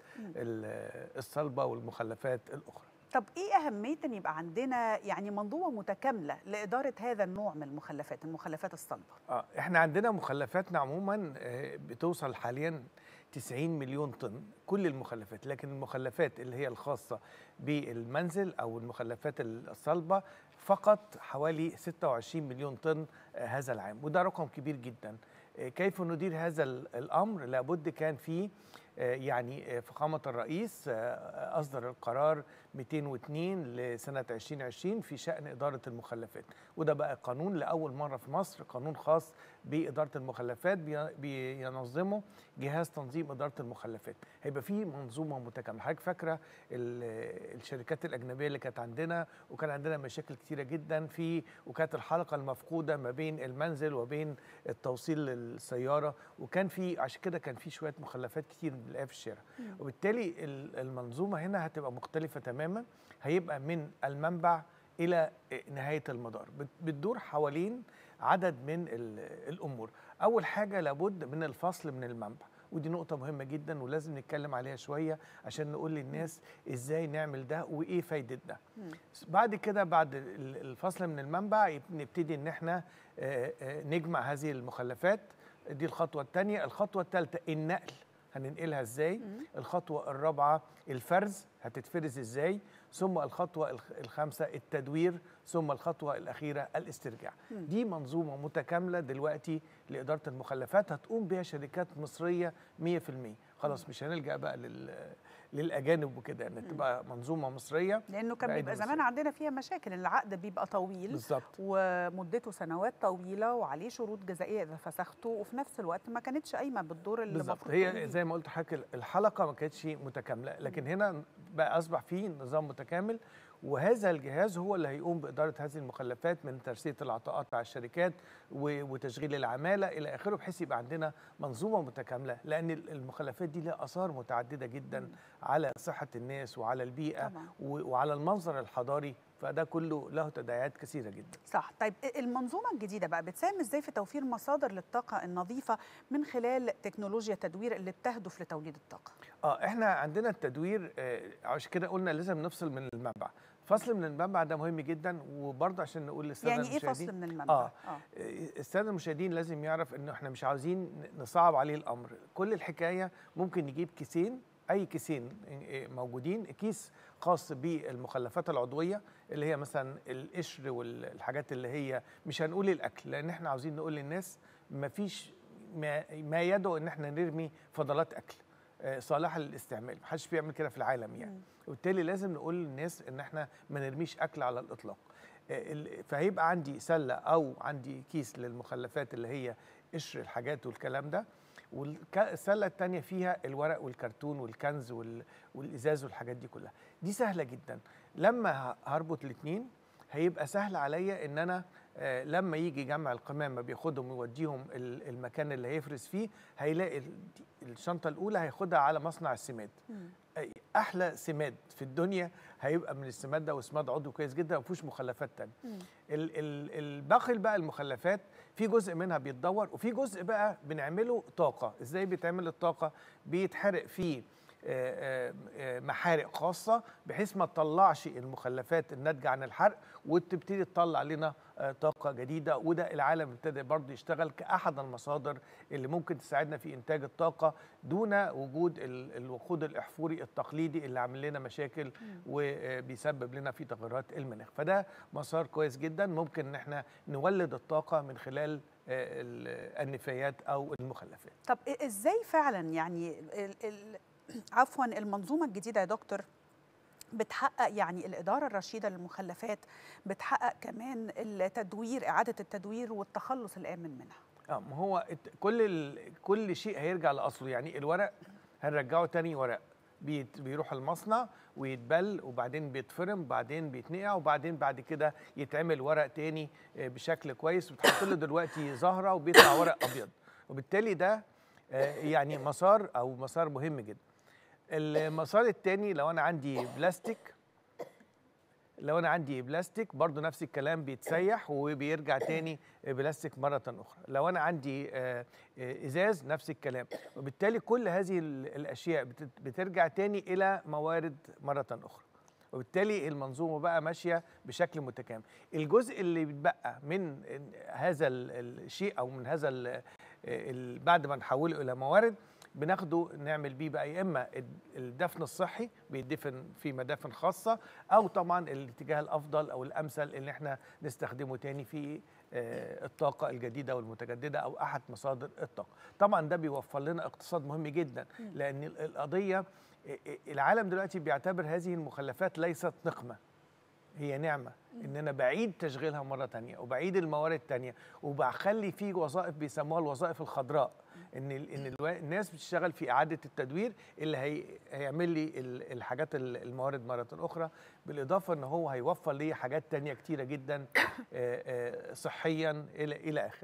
ال- الصلبه والمخلفات الاخرى طب ايه اهميه ان يبقى عندنا يعني منظومه متكامله لاداره هذا النوع من المخلفات المخلفات الصلبه اه احنا عندنا مخلفاتنا عموما آه، بتوصل حاليا 90 مليون طن كل المخلفات لكن المخلفات اللي هي الخاصة بالمنزل أو المخلفات الصلبة فقط حوالي 26 مليون طن آه، هذا العام وده رقم كبير جدا آه، كيف ندير هذا ال- الأمر لابد كان في آه، يعني آه، فخامة الرئيس آه، أصدر القرار 202 لسنة 2020 في شأن إدارة المخلفات وده بقى قانون لأول مرة في مصر قانون خاص بإدارة المخلفات بي- بينظمه جهاز تنظيم إدارة المخلفات هيبقى فيه منظومة متكاملة حضرتك فاكرة ال- الشركات الأجنبية اللي كانت عندنا وكان عندنا مشاكل كتيرة جدا في وكانت الحلقة المفقودة ما بين المنزل وبين التوصيل للسيارة وكان في عشان كده كان في شوية مخلفات كتير بنلاقيها في الشارع وبالتالي ال- المنظومة هنا هتبقى مختلفة تماما هيبقى من المنبع إلى نهاية المدار بت- بتدور حوالين عدد من ال- الأمور أول حاجة لابد من الفصل من المنبع ودي نقطة مهمة جدا ولازم نتكلم عليها شوية عشان نقول للناس ازاي نعمل ده وايه فايدة ده بعد كده بعد ال- الفصل من المنبع يب- نبتدي ان احنا آه، آه، نجمع هذه المخلفات دي الخطوة الثانية الخطوة الثالثة النقل هننقلها ازاي الخطوة الرابعة الفرز هتتفرز ازاي ثم الخطوة الخ- الخامسة التدوير ثم الخطوة الأخيرة الاسترجاع دي منظومة متكاملة دلوقتي لإدارة المخلفات هتقوم بها شركات مصرية 100% خلاص مش هنلجأ بقى لل للأجانب وكده إن تبقى منظومة مصرية لانه كان بأيدي بيبقى زمان مصرية. عندنا فيها مشاكل العقد بيبقى طويل بالظبط ومدته سنوات طويله وعليه شروط جزائيه اذا فسخته وفي نفس الوقت ما كانتش قايمه بالدور اللي بالظبط المفروض تقوم هي بيه. زي ما قلت لحضرتك الحلقه ما كانتش متكامله لكن هنا بقى اصبح فيه نظام متكامل وهذا الجهاز هو اللي هيقوم باداره هذه المخلفات من ترسيه العطاءات على الشركات و- وتشغيل العماله الى اخره بحيث يبقى عندنا منظومه متكامله لان ال- المخلفات دي لها اثار متعدده جدا على صحه الناس وعلى البيئه طبعاً. و- وعلى المنظر الحضاري فده كله له تداعيات كثيره جدا صح طيب المنظومه الجديده بقى بتساهم ازاي في توفير مصادر للطاقه النظيفه من خلال تكنولوجيا التدوير اللي بتهدف لتوليد الطاقه اه احنا عندنا التدوير آه، عشان كده قلنا لازم نفصل من المنبع فصل من المنبع ده مهم جدا وبرضه عشان نقول للساده يعني ايه المشاهدين فصل من المنبع آه. الساده المشاهدين لازم يعرف انه احنا مش عاوزين نصعب عليه الامر كل الحكايه ممكن نجيب كيسين اي كيسين آه، موجودين كيس خاص بالمخلفات العضويه اللي هي مثلا القشر والحاجات اللي هي مش هنقول الاكل لان احنا عاوزين نقول للناس مفيش ما, ما يدعو ان احنا نرمي فضلات اكل آه، صالحه للاستعمال محدش بيعمل كده في العالم يعني وبالتالي لازم نقول للناس ان احنا ما نرميش اكل على الاطلاق آه، ال- فهيبقى عندي سله او عندي كيس للمخلفات اللي هي قشر الحاجات والكلام ده والسله الثانيه فيها الورق والكرتون والكنز وال- والازاز والحاجات دي كلها دي سهله جدا لما ه- هربط الاثنين هيبقى سهل عليا ان انا آه، لما يجي جمع القمامه بياخدهم ويوديهم ال- المكان اللي هيفرز فيه هيلاقي ال- الشنطه الاولى هياخدها على مصنع السماد أي احلى سماد في الدنيا هيبقى من السماد ده وسماد عضوي كويس جدا ما فيهوش مخلفات تانية ال- ال- الباقي بقى المخلفات في جزء منها بيتدور وفي جزء بقى بنعمله طاقه ازاي بيتعمل الطاقه بيتحرق فيه آه، آه، آه، محارق خاصة بحيث ما تطلعش المخلفات الناتجة عن الحرق وتبتدي تطلع لنا آه، طاقة جديدة وده العالم ابتدى برضه يشتغل كأحد المصادر اللي ممكن تساعدنا في إنتاج الطاقة دون وجود ال- الوقود الإحفوري التقليدي اللي عامل لنا مشاكل وبيسبب لنا في تغيرات المناخ فده مسار كويس جدا ممكن ان احنا نولد الطاقة من خلال آه، ال- النفايات أو المخلفات طب إ- ازاي فعلا يعني ال ال عفوا المنظومه الجديده يا دكتور بتحقق يعني الإدارة الرشيدة للمخلفات بتحقق كمان التدوير إعادة التدوير والتخلص الآمن منها اه ما هو الت- كل ال... كل شيء هيرجع لاصله يعني الورق هنرجعه تاني ورق بيت... بيروح المصنع ويتبل وبعدين بيتفرم وبعدين بيتنقع وبعدين بعد كده يتعمل ورق تاني آه، بشكل كويس وبتحط له دلوقتي زهره وبيطلع ورق ابيض وبالتالي ده آه، يعني مسار او مسار مهم جدا المسار التاني لو انا عندي بلاستيك لو انا عندي بلاستيك برضو نفس الكلام بيتسيح وبيرجع تاني بلاستيك مرة أخرى لو أنا عندي آه، آه، إزاز نفس الكلام وبالتالي كل هذه ال- الأشياء بتت- بترجع تاني إلى موارد مرة أخرى وبالتالي المنظومة بقى ماشية بشكل متكامل الجزء اللي بيتبقى من هذا ال- الشيء أو من هذا ال- ال- بعد ما نحوله إلى موارد بناخده نعمل بيه بقى يا اما الدفن الصحي بيدفن في مدافن خاصه او طبعا الاتجاه الافضل او الامثل ان احنا نستخدمه تاني في آه، الطاقه الجديده والمتجدده او احد مصادر الطاقه طبعا ده بيوفر لنا اقتصاد مهم جدا لان القضيه العالم دلوقتي بيعتبر هذه المخلفات ليست نقمه هي نعمة إن أنا بعيد تشغيلها مرة تانية وبعيد الموارد تانية وبخلي في وظائف بيسموها الوظائف الخضراء إن ال- إن الوا- الناس بتشتغل في إعادة التدوير اللي هي هيعمل لي ال- الحاجات ال- الموارد مرة أخرى بالإضافة إن هو هيوفر لي حاجات تانية كتيرة جدا آه، آه، صحيا إلى إلى آخره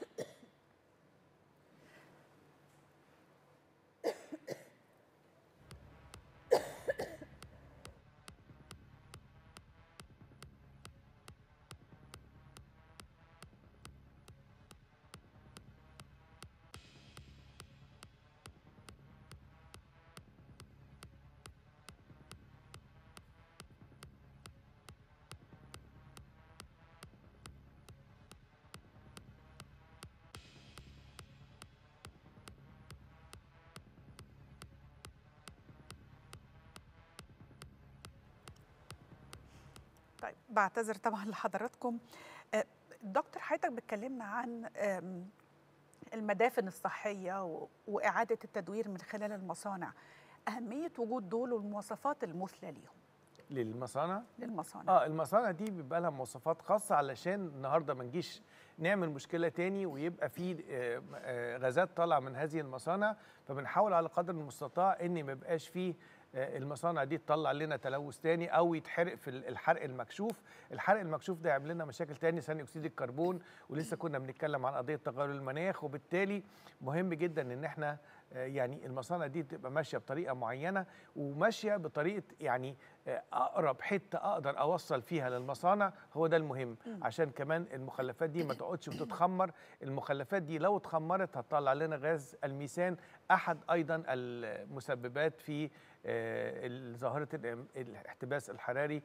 طيب بعتذر طبعا لحضراتكم آه، دكتور حضرتك بتكلمنا عن آم، المدافن الصحية و- وإعادة التدوير من خلال المصانع أهمية وجود دول والمواصفات المثلى ليهم للمصانع للمصانع اه المصانع دي بيبقى لها مواصفات خاصه علشان النهارده ما نجيش نعمل مشكله تاني ويبقى في آه، آه، غازات طالعه من هذه المصانع فبنحاول على قدر المستطاع ان ما يبقاش فيه آه، المصانع دي تطلع لنا تلوث تاني او يتحرق في ال- الحرق المكشوف الحرق المكشوف ده يعمل لنا مشاكل تاني ثاني اكسيد الكربون ولسه كنا بنتكلم عن قضيه تغير المناخ وبالتالي مهم جدا ان احنا آه، يعني المصانع دي تبقى ماشيه بطريقه معينه وماشيه بطريقه يعني آه، اقرب حته اقدر اوصل فيها للمصانع هو ده المهم عشان كمان المخلفات دي ما تقعدش وتتخمر المخلفات دي لو اتخمرت هتطلع لنا غاز الميثان احد ايضا المسببات في آه، ظاهره الام- الاحتباس الحراري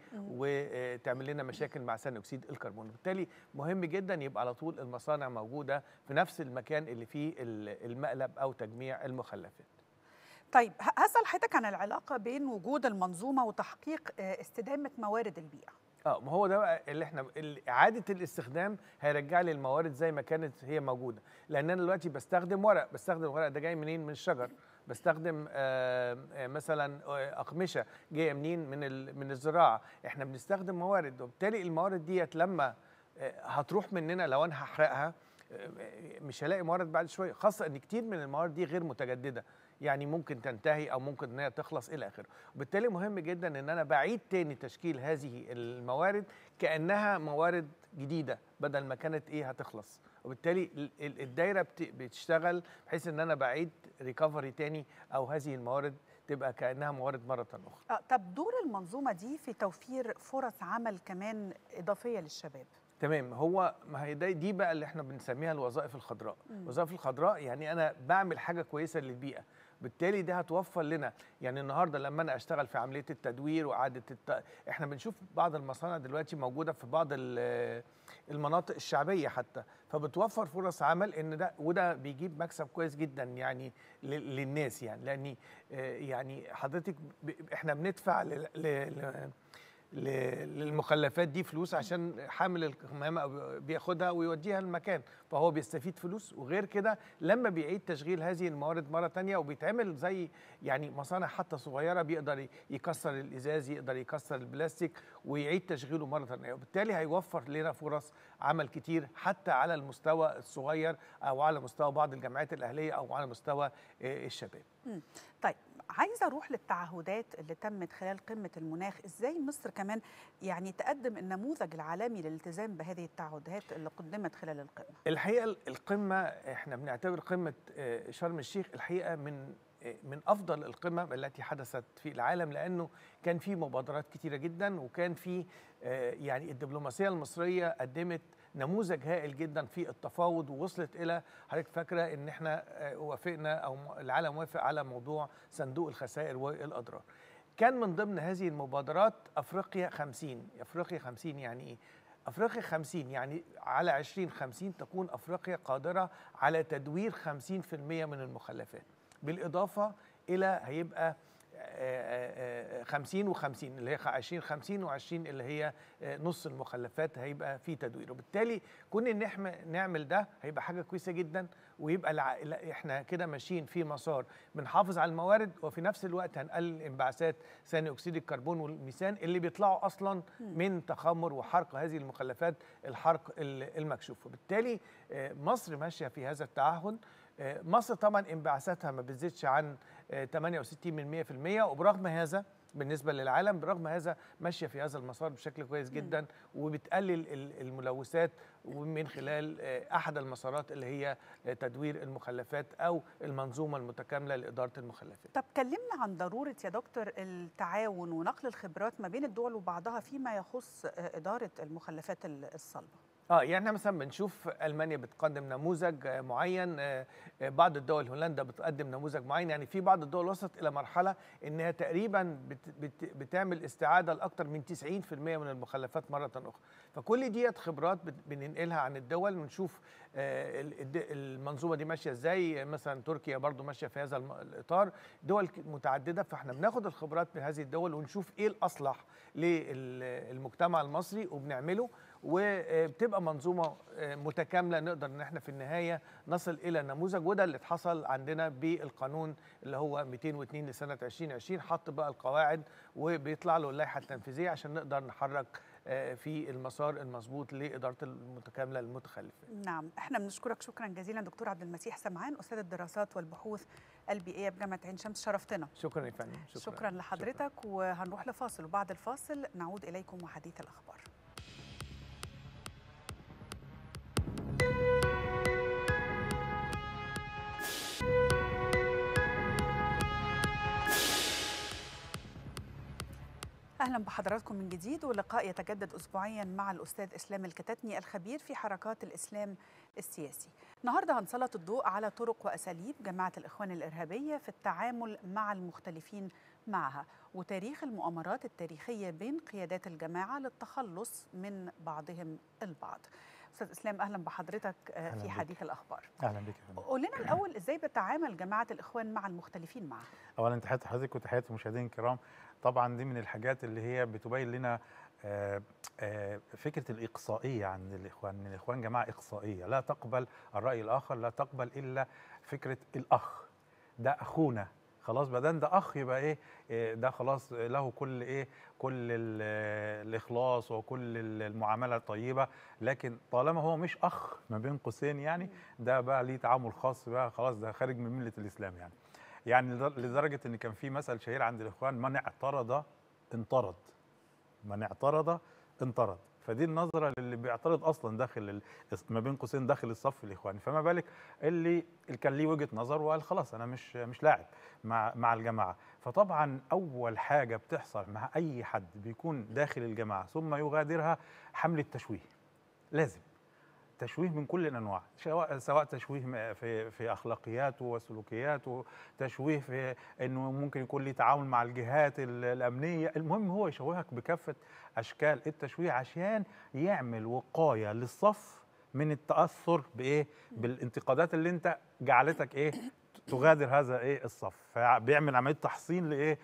وتعمل لنا مشاكل مع ثاني اكسيد الكربون بالتالي مهم جدا يبقى على طول المصانع موجوده في نفس المكان اللي فيه ال- المقلب او تجميع المخلفات طيب ه- هسأل حضرتك عن العلاقة بين وجود المنظومة وتحقيق آه، استدامة موارد البيئة اه ما هو ده بقى اللي احنا ال- اعاده الاستخدام هيرجع لي الموارد زي ما كانت هي موجوده لان انا دلوقتي بستخدم ورق بستخدم ورق ده جاي منين من الشجر بستخدم آه، آه، مثلا آه، اقمشه جايه منين من ال- من الزراعه احنا بنستخدم موارد وبالتالي الموارد ديت لما آه، هتروح مننا لو انا هحرقها آه، مش هلاقي موارد بعد شويه خاصه ان كتير من الموارد دي غير متجدده يعني ممكن تنتهي او ممكن ان هي تخلص الى اخره وبالتالي مهم جدا ان انا بعيد تاني تشكيل هذه الموارد كانها موارد جديده بدل ما كانت ايه هتخلص وبالتالي ال- ال- الدايره بت- بتشتغل بحيث ان انا بعيد ريكفري تاني او هذه الموارد تبقى كانها موارد مره اخرى آه، طب دور المنظومة دي في توفير فرص عمل كمان إضافية للشباب تمام هو ما هي ده- دي بقى اللي احنا بنسميها الوظائف الخضراء الوظائف الخضراء يعني انا بعمل حاجه كويسه للبيئه بالتالي ده هتوفر لنا يعني النهارده لما انا اشتغل في عمليه التدوير واعاده الت... احنا بنشوف بعض المصانع دلوقتي موجوده في بعض ال- المناطق الشعبيه حتى فبتوفر فرص عمل ان ده وده بيجيب مكسب كويس جدا يعني لل- للناس يعني لاني آه، يعني حضرتك ب... احنا بندفع ل... ل... ل... ل- للمخلفات دي فلوس عشان حامل القمامه بياخدها ويوديها المكان فهو بيستفيد فلوس وغير كده لما بيعيد تشغيل هذه الموارد مره تانية وبيتعمل زي يعني مصانع حتى صغيره بيقدر يكسر الازاز يقدر يكسر البلاستيك ويعيد تشغيله مره تانية وبالتالي هيوفر لنا فرص عمل كتير حتى على المستوى الصغير او على مستوى بعض الجامعات الاهليه او على مستوى آه، الشباب مم. طيب عايزه اروح للتعهدات اللي تمت خلال قمه المناخ ازاي مصر كمان يعني تقدم النموذج العالمي للالتزام بهذه التعهدات اللي قدمت خلال القمه الحقيقه القمه احنا بنعتبر قمه آه، شرم الشيخ الحقيقه من آه، من افضل القمم التي حدثت في العالم لانه كان في مبادرات كتيره جدا وكان في آه، يعني الدبلوماسيه المصريه قدمت نموذج هائل جدا في التفاوض ووصلت الى حضرتك فاكره ان احنا آه، وافقنا او م- العالم وافق على موضوع صندوق الخسائر والاضرار كان من ضمن هذه المبادرات افريقيا 50 افريقيا 50 يعني ايه افريقيا 50 يعني على 2050 تكون افريقيا قادره على تدوير 50% من المخلفات بالاضافه الى هيبقى 50 و50 اللي هي 20 50 و20 اللي هي آه، نص المخلفات هيبقى في تدوير وبالتالي كون ان احنا نعمل ده هيبقى حاجه كويسه جدا ويبقى الع... لا، احنا كده ماشيين في مسار بنحافظ على الموارد وفي نفس الوقت هنقلل انبعاثات ثاني اكسيد الكربون والميثان اللي بيطلعوا اصلا من تخمر وحرق هذه المخلفات الحرق ال- المكشوف وبالتالي آه، مصر ماشيه في هذا التعهد آه، مصر طبعا انبعاثاتها ما بتزيدش عن آه، 68 من 100% وبرغم هذا بالنسبه للعالم برغم هذا ماشيه في هذا المسار بشكل كويس جدا وبتقلل ال- الملوثات ومن خلال آه، احد المسارات اللي هي آه، تدوير المخلفات او المنظومه المتكامله لاداره المخلفات طب كلمنا عن ضرورة يا دكتور التعاون ونقل الخبرات ما بين الدول وبعضها فيما يخص آه، إدارة المخلفات ال- الصلبة اه يعني احنا مثلا بنشوف المانيا بتقدم نموذج آه، معين آه، آه، بعض الدول هولندا بتقدم نموذج معين يعني في بعض الدول وصلت الى مرحله انها تقريبا بت بت بتعمل استعاده لاكثر من 90% من المخلفات مره اخرى فكل ديت خبرات بت- بننقلها عن الدول ونشوف آه، ال- الد- المنظومه دي ماشيه ازاي مثلا تركيا برضو ماشيه في هذا الم- الاطار دول ك- متعدده فاحنا بناخد الخبرات من هذه الدول ونشوف ايه الاصلح للمجتمع المصري وبنعمله وبتبقى منظومه آه، متكامله نقدر ان احنا في النهايه نصل الى نموذج وده اللي اتحصل عندنا بالقانون اللي هو 202 لسنه 2020 حط بقى القواعد وبيطلع له اللائحه التنفيذيه عشان نقدر نحرك آه، في المسار المظبوط لاداره المتكامله للمتخلفات نعم احنا بنشكرك شكرا جزيلا دكتور عبد المسيح سمعان أستاذ الدراسات والبحوث البيئية بجامعة عين شمس شرفتنا شكرا يا فندم شكرا, شكرا لحضرتك وهنروح لفاصل وبعد الفاصل نعود إليكم وحديث الأخبار اهلا بحضراتكم من جديد ولقاء يتجدد اسبوعيا مع الاستاذ اسلام الكتاتني الخبير في حركات الاسلام السياسي. النهارده هنسلط الضوء على طرق واساليب جماعه الاخوان الارهابيه في التعامل مع المختلفين معها وتاريخ المؤامرات التاريخيه بين قيادات الجماعه للتخلص من بعضهم البعض. استاذ اسلام اهلا بحضرتك آه، أهلاً في بك. حديث الاخبار. اهلا بك يا فندم قول لنا الاول ازاي بتعامل جماعه الاخوان مع المختلفين معها؟ اولا تحياتي لحضرتك وتحياتي المشاهدين الكرام طبعا دي من الحاجات اللي هي بتبين لنا آه، آه، فكره الاقصائيه عند الاخوان ان الاخوان جماعه اقصائيه لا تقبل الراي الاخر لا تقبل الا فكره الاخ ده اخونا خلاص ما دام ده اخ يبقى ايه إيه ده خلاص له كل ايه كل ال- الاخلاص وكل ال- المعامله الطيبه لكن طالما هو مش اخ ما بين قوسين يعني ده بقى ليه تعامل خاص بقى خلاص ده خارج من مله الاسلام يعني يعني لدر- لدرجه ان كان في مثل شهير عند الاخوان من اعترض انطرد من اعترض انطرد فدي النظره للي بيعترض اصلا داخل ال- ما بين قوسين داخل الصف الاخواني فما بالك اللي اللي كان ليه وجهه نظر وقال خلاص انا مش مش لاعب مع مع الجماعه فطبعا اول حاجه بتحصل مع اي حد بيكون داخل الجماعه ثم يغادرها حمله تشويه لازم تشويه من كل الانواع سواء سواء تشويه م- في في اخلاقياته وسلوكياته تشويه في انه ممكن يكون ليه تعاون مع الجهات ال- الامنيه المهم هو يشوهك بكافه اشكال التشويه عشان يعمل وقايه للصف من التاثر بايه بالانتقادات اللي انت جعلتك ايه تغادر هذا ايه الصف فبيعمل عمليه تحصين لايه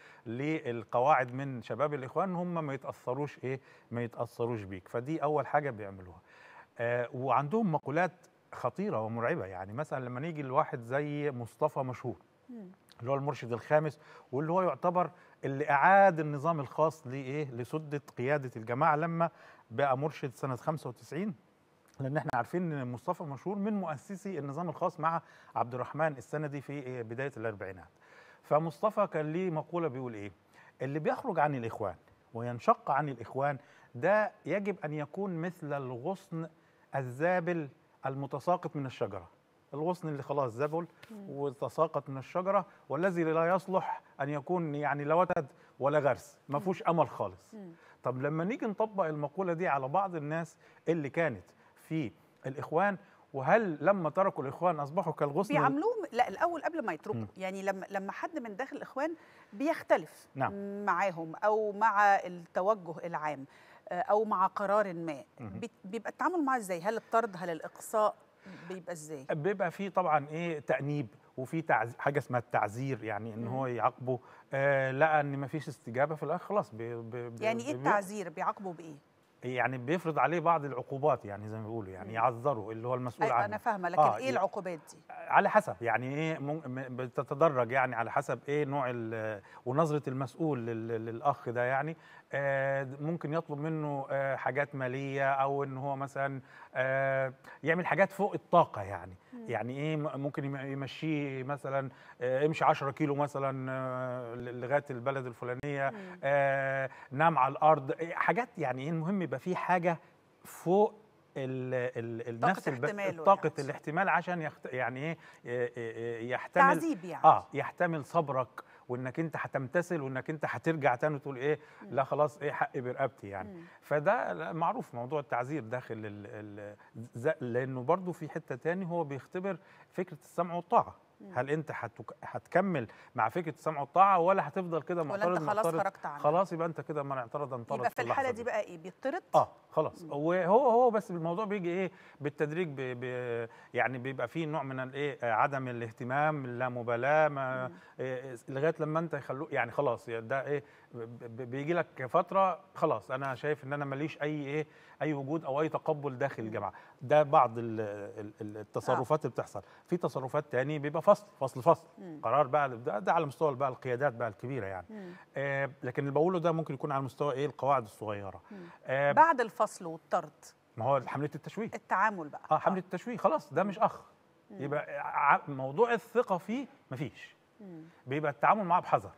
للقواعد من شباب الاخوان ان هم ما يتاثروش ايه ما يتاثروش بيك فدي اول حاجه بيعملوها آه وعندهم مقولات خطيره ومرعبه يعني مثلا لما نيجي لواحد زي مصطفى مشهور اللي هو المرشد الخامس واللي هو يعتبر اللي اعاد النظام الخاص لايه لسده قياده الجماعه لما بقى مرشد سنه 95 لان احنا عارفين ان مصطفى مشهور من مؤسسي النظام الخاص مع عبد الرحمن السندي في إيه؟ بدايه الاربعينات فمصطفى كان ليه مقوله بيقول ايه اللي بيخرج عن الاخوان وينشق عن الاخوان ده يجب ان يكون مثل الغصن الذابل المتساقط من الشجره الغصن اللي خلاص ذبل وتساقط من الشجره والذي لا يصلح ان يكون يعني لا وتد ولا غرس ما فيهوش امل خالص طب لما نيجي نطبق المقوله دي على بعض الناس اللي كانت في الاخوان وهل لما تركوا الاخوان اصبحوا كالغصن بيعاملوهم لا الاول قبل ما يتركوا يعني لما لما حد من داخل الاخوان بيختلف نعم. معاهم او مع التوجه العام آه، او مع قرار ما مهم. بي- بيبقى التعامل معاه ازاي هل الطرد هل الاقصاء بيبقى ازاي بيبقى في طبعا ايه تانيب وفي تعز... حاجه اسمها التعزير يعني ان هو يعاقبه آه لقى ان ما فيش استجابه في الاخر خلاص بي... بي... بي- يعني ايه بي- التعزير بيعاقبوا بايه يعني بيفرض عليه بعض العقوبات يعني زي ما بيقولوا يعني يعذره اللي هو المسؤول أي عنه انا فاهمه لكن آه، ايه ي- العقوبات دي على حسب يعني ايه مم- م- بتتدرج يعني على حسب ايه نوع ال- ونظره المسؤول لل- للاخ ده يعني آه، ممكن يطلب منه آه، حاجات ماليه او ان هو مثلا آه، يعمل حاجات فوق الطاقه يعني يعني ايه م- ممكن يم- يمشيه مثلا آه، امشي 10 كيلو مثلا آه، ل- لغايه البلد الفلانيه آه، نام على الارض إيه، حاجات يعني ايه المهم يبقى في حاجه فوق ال ال ال طاقة نفس الب- احتماله طاقه يعني. الاحتمال عشان يخت... يعني ايه ي- ي- يحتمل تعذيب يعني اه يحتمل صبرك وانك انت هتمتثل وانك انت هترجع تاني وتقول ايه لا خلاص ايه حقي برقبتي يعني مم. فده لا، معروف موضوع التعذير داخل ال ال ز- لانه برضو في حته تاني هو بيختبر فكره السمع والطاعه هل انت هتك... هتكمل مع فكره السمع والطاعه ولا هتفضل كده ولا معترض انت خلاص معترض؟ خرجت عنها خلاص يبقى انت كده من اعترض انطرد يبقى في اللحظة الحاله دي بقى ايه بيطرد اه خلاص وهو هو بس الموضوع بيجي ايه بالتدريج بي بي يعني بيبقى فيه نوع من الايه آه، عدم الاهتمام اللامبالاه ما مم. إيه لغايه لما انت يخلوه يعني خلاص يعني ده ايه بيجي لك فتره خلاص انا شايف ان انا ماليش اي ايه اي وجود او اي تقبل داخل الجامعه ده بعض ال- ال- ال- التصرفات اللي بتحصل في تصرفات تاني بيبقى فصل فصل فصل مم. قرار بقى ده, ده على مستوى بقى القيادات بقى الكبيره يعني مم. آه لكن اللي بقوله ده ممكن يكون على مستوى ايه القواعد الصغيره مم. آه بعد الفصل والطرد ما هو حمله التشويه التعامل بقى اه حمله التشويه خلاص ده مش اخ مم. يبقى ع- موضوع الثقه فيه مفيش مم. بيبقى التعامل معاه بحذر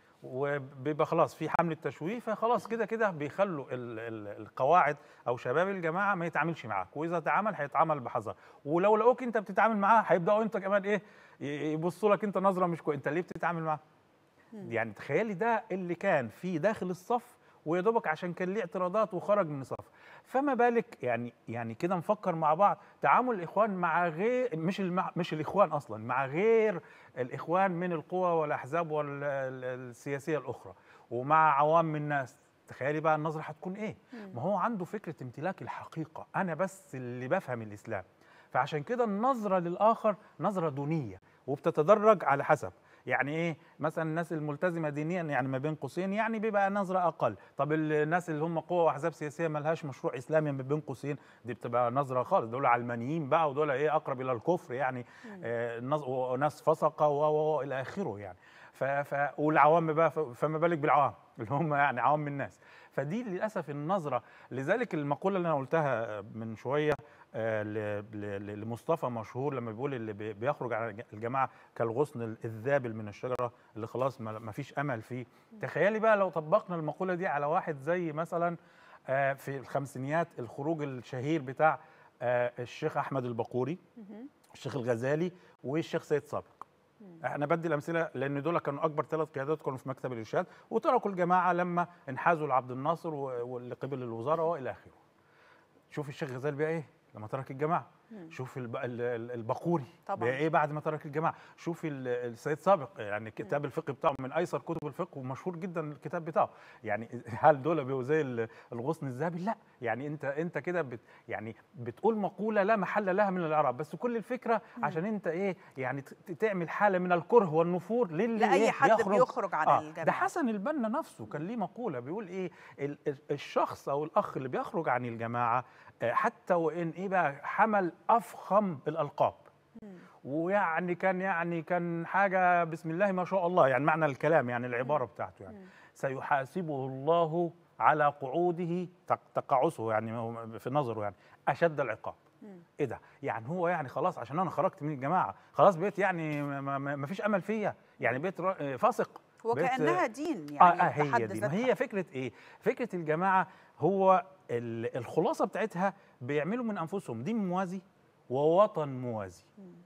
وبيبقى خلاص في حمله تشويه فخلاص كده كده بيخلوا ال ال القواعد او شباب الجماعه ما يتعاملش معاك واذا تعامل هيتعامل بحذر ولو لقوك انت بتتعامل معاه هيبداوا انت كمان ايه ي- يبصوا لك انت نظره مش كويسه انت ليه بتتعامل معاه مم. يعني تخيلي ده اللي كان في داخل الصف ويا دوبك عشان كان ليه اعتراضات وخرج من الصف فما بالك يعني يعني كده نفكر مع بعض تعامل الاخوان مع غير مش المع مش الاخوان اصلا مع غير الاخوان من القوى والاحزاب والسياسيه الاخرى ومع عوام الناس تخيلي بقى النظره هتكون ايه ما هو عنده فكره امتلاك الحقيقه انا بس اللي بفهم الاسلام فعشان كده النظره للاخر نظره دونيه وبتتدرج على حسب يعني ايه مثلا الناس الملتزمه دينيا يعني ما بين قوسين يعني بيبقى نظره اقل طب الناس اللي هم قوى واحزاب سياسيه ما لهاش مشروع اسلامي ما بين قوسين دي بتبقى نظره خالص دول علمانيين بقى ودول ايه اقرب الى الكفر يعني آه ناس- وناس فسقه و و- و الى اخره يعني ف ف والعوام بقى ف- فما بالك بالعوام اللي هم يعني عوام الناس فدي للاسف النظره لذلك المقوله اللي انا قلتها من شويه آه، ل- ل- لمصطفى مشهور لما بيقول اللي بي- بيخرج على الجماعه كالغصن الذابل من الشجره اللي خلاص ما ما فيش امل فيه تخيلي بقى لو طبقنا المقوله دي على واحد زي مثلا آه، في الخمسينيات الخروج الشهير بتاع آه، الشيخ احمد البقوري مهم. الشيخ الغزالي والشيخ سيد سابق انا بدي الامثله لان دول كانوا اكبر ثلاث قيادات كانوا في مكتب الارشاد وتركوا الجماعه لما انحازوا لعبد الناصر و- واللي قبل الوزاره والى اخره شوف الشيخ غزال بقى ايه لما ترك الجماعه مم. شوف الب- ال- ال- البقوري طبعاً. بقى ايه بعد ما ترك الجماعه شوف ال- السيد سابق يعني كتاب الفقه بتاعه من ايسر كتب الفقه ومشهور جدا الكتاب بتاعه يعني هل دول بيبقوا زي ال- الغصن الذهبي لا يعني انت انت كده بت يعني بتقول مقوله لا محل لها من الاعراب بس كل الفكره عشان انت ايه يعني ت- ت- تعمل حاله من الكره والنفور للي لاي إيه حد بيخرج عن آه ده الجامعه حسن البنا نفسه كان ليه مقوله بيقول ايه ال- ال- الشخص او الاخ اللي بيخرج عن الجماعه آه، حتى وان ايه بقى حمل افخم الالقاب ويعني كان يعني كان حاجه بسم الله ما شاء الله يعني معنى الكلام يعني العباره بتاعته يعني سيحاسبه الله على قعوده تق- تقاعسه يعني هو في نظره يعني اشد العقاب ايه ده يعني هو يعني خلاص عشان انا خرجت من الجماعه خلاص بقيت يعني ما, ما, ما فيش امل فيا يعني بقيت را- فاسق بقيت- وكانها دين اه, يعني آه هي بحد دي ما ذاتها. هي فكره ايه فكره الجماعه هو ال- الخلاصه بتاعتها بيعملوا من انفسهم دين موازي ووطن موازي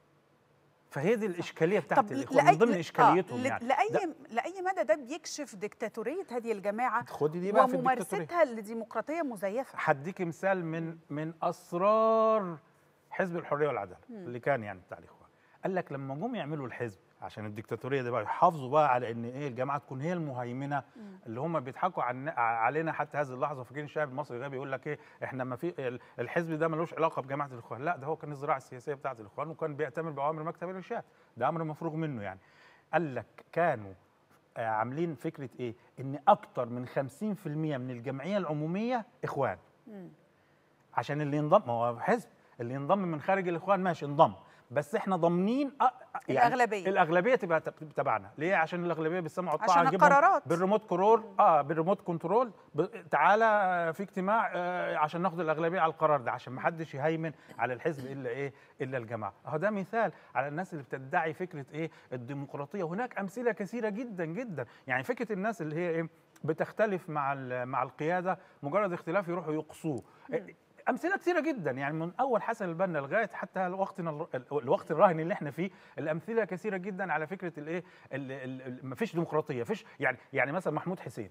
فهي دي الاشكاليه بتاعت الاخوان من ضمن لأي- اشكاليتهم آه، يعني لاي ده- لاي مدى ده بيكشف ديكتاتوريه هذه الجماعه خدي دي بقى في الديكتاتوريه وممارستها لديمقراطيه مزيفه هديك مثال من من اسرار حزب الحريه والعداله اللي كان يعني بتاع الاخوان قال لك لما جم يعملوا الحزب عشان الديكتاتوريه دي بقى يحافظوا بقى على ان ايه الجماعه تكون هي المهيمنه اللي هم بيضحكوا عن علينا حتى هذه اللحظه فاكرين الشعب المصري غبي يقول لك ايه احنا ما في ال- الحزب ده ملوش علاقه بجماعه الاخوان لا ده هو كان الزراعه السياسيه بتاعه الاخوان وكان بيعتمد باوامر مكتب الارشاد ده امر مفروغ منه يعني قال لك كانوا آه، عاملين فكره ايه ان اكتر من 50% من الجمعيه العموميه اخوان مم. عشان اللي ينضم ما هو حزب اللي ينضم من خارج الاخوان ماشي انضم بس احنا ضامنين أ- الأغلبية. الاغلبيه تبقى تب- تبعنا ليه عشان الاغلبيه بيسمعوا الطاعه عشان نجيبهم القرارات. بالريموت كنترول اه بالريموت كنترول ب... تعالى آه، في اجتماع آه عشان ناخد الاغلبيه على القرار ده عشان ما حدش يهيمن على الحزب الا ايه الا الجماعه اهو ده مثال على الناس اللي بتدعي فكره ايه الديمقراطيه هناك امثله كثيره جدا جدا يعني فكره الناس اللي هي ايه بتختلف مع ال- مع القياده مجرد اختلاف يروحوا يقصوه امثله كثيره جدا يعني من اول حسن البنا لغايه حتى وقتنا الر- ال- الوقت الراهن اللي احنا فيه الامثله كثيره جدا على فكره الايه ما فيش ديمقراطيه فيش يعني يعني مثلا محمود حسين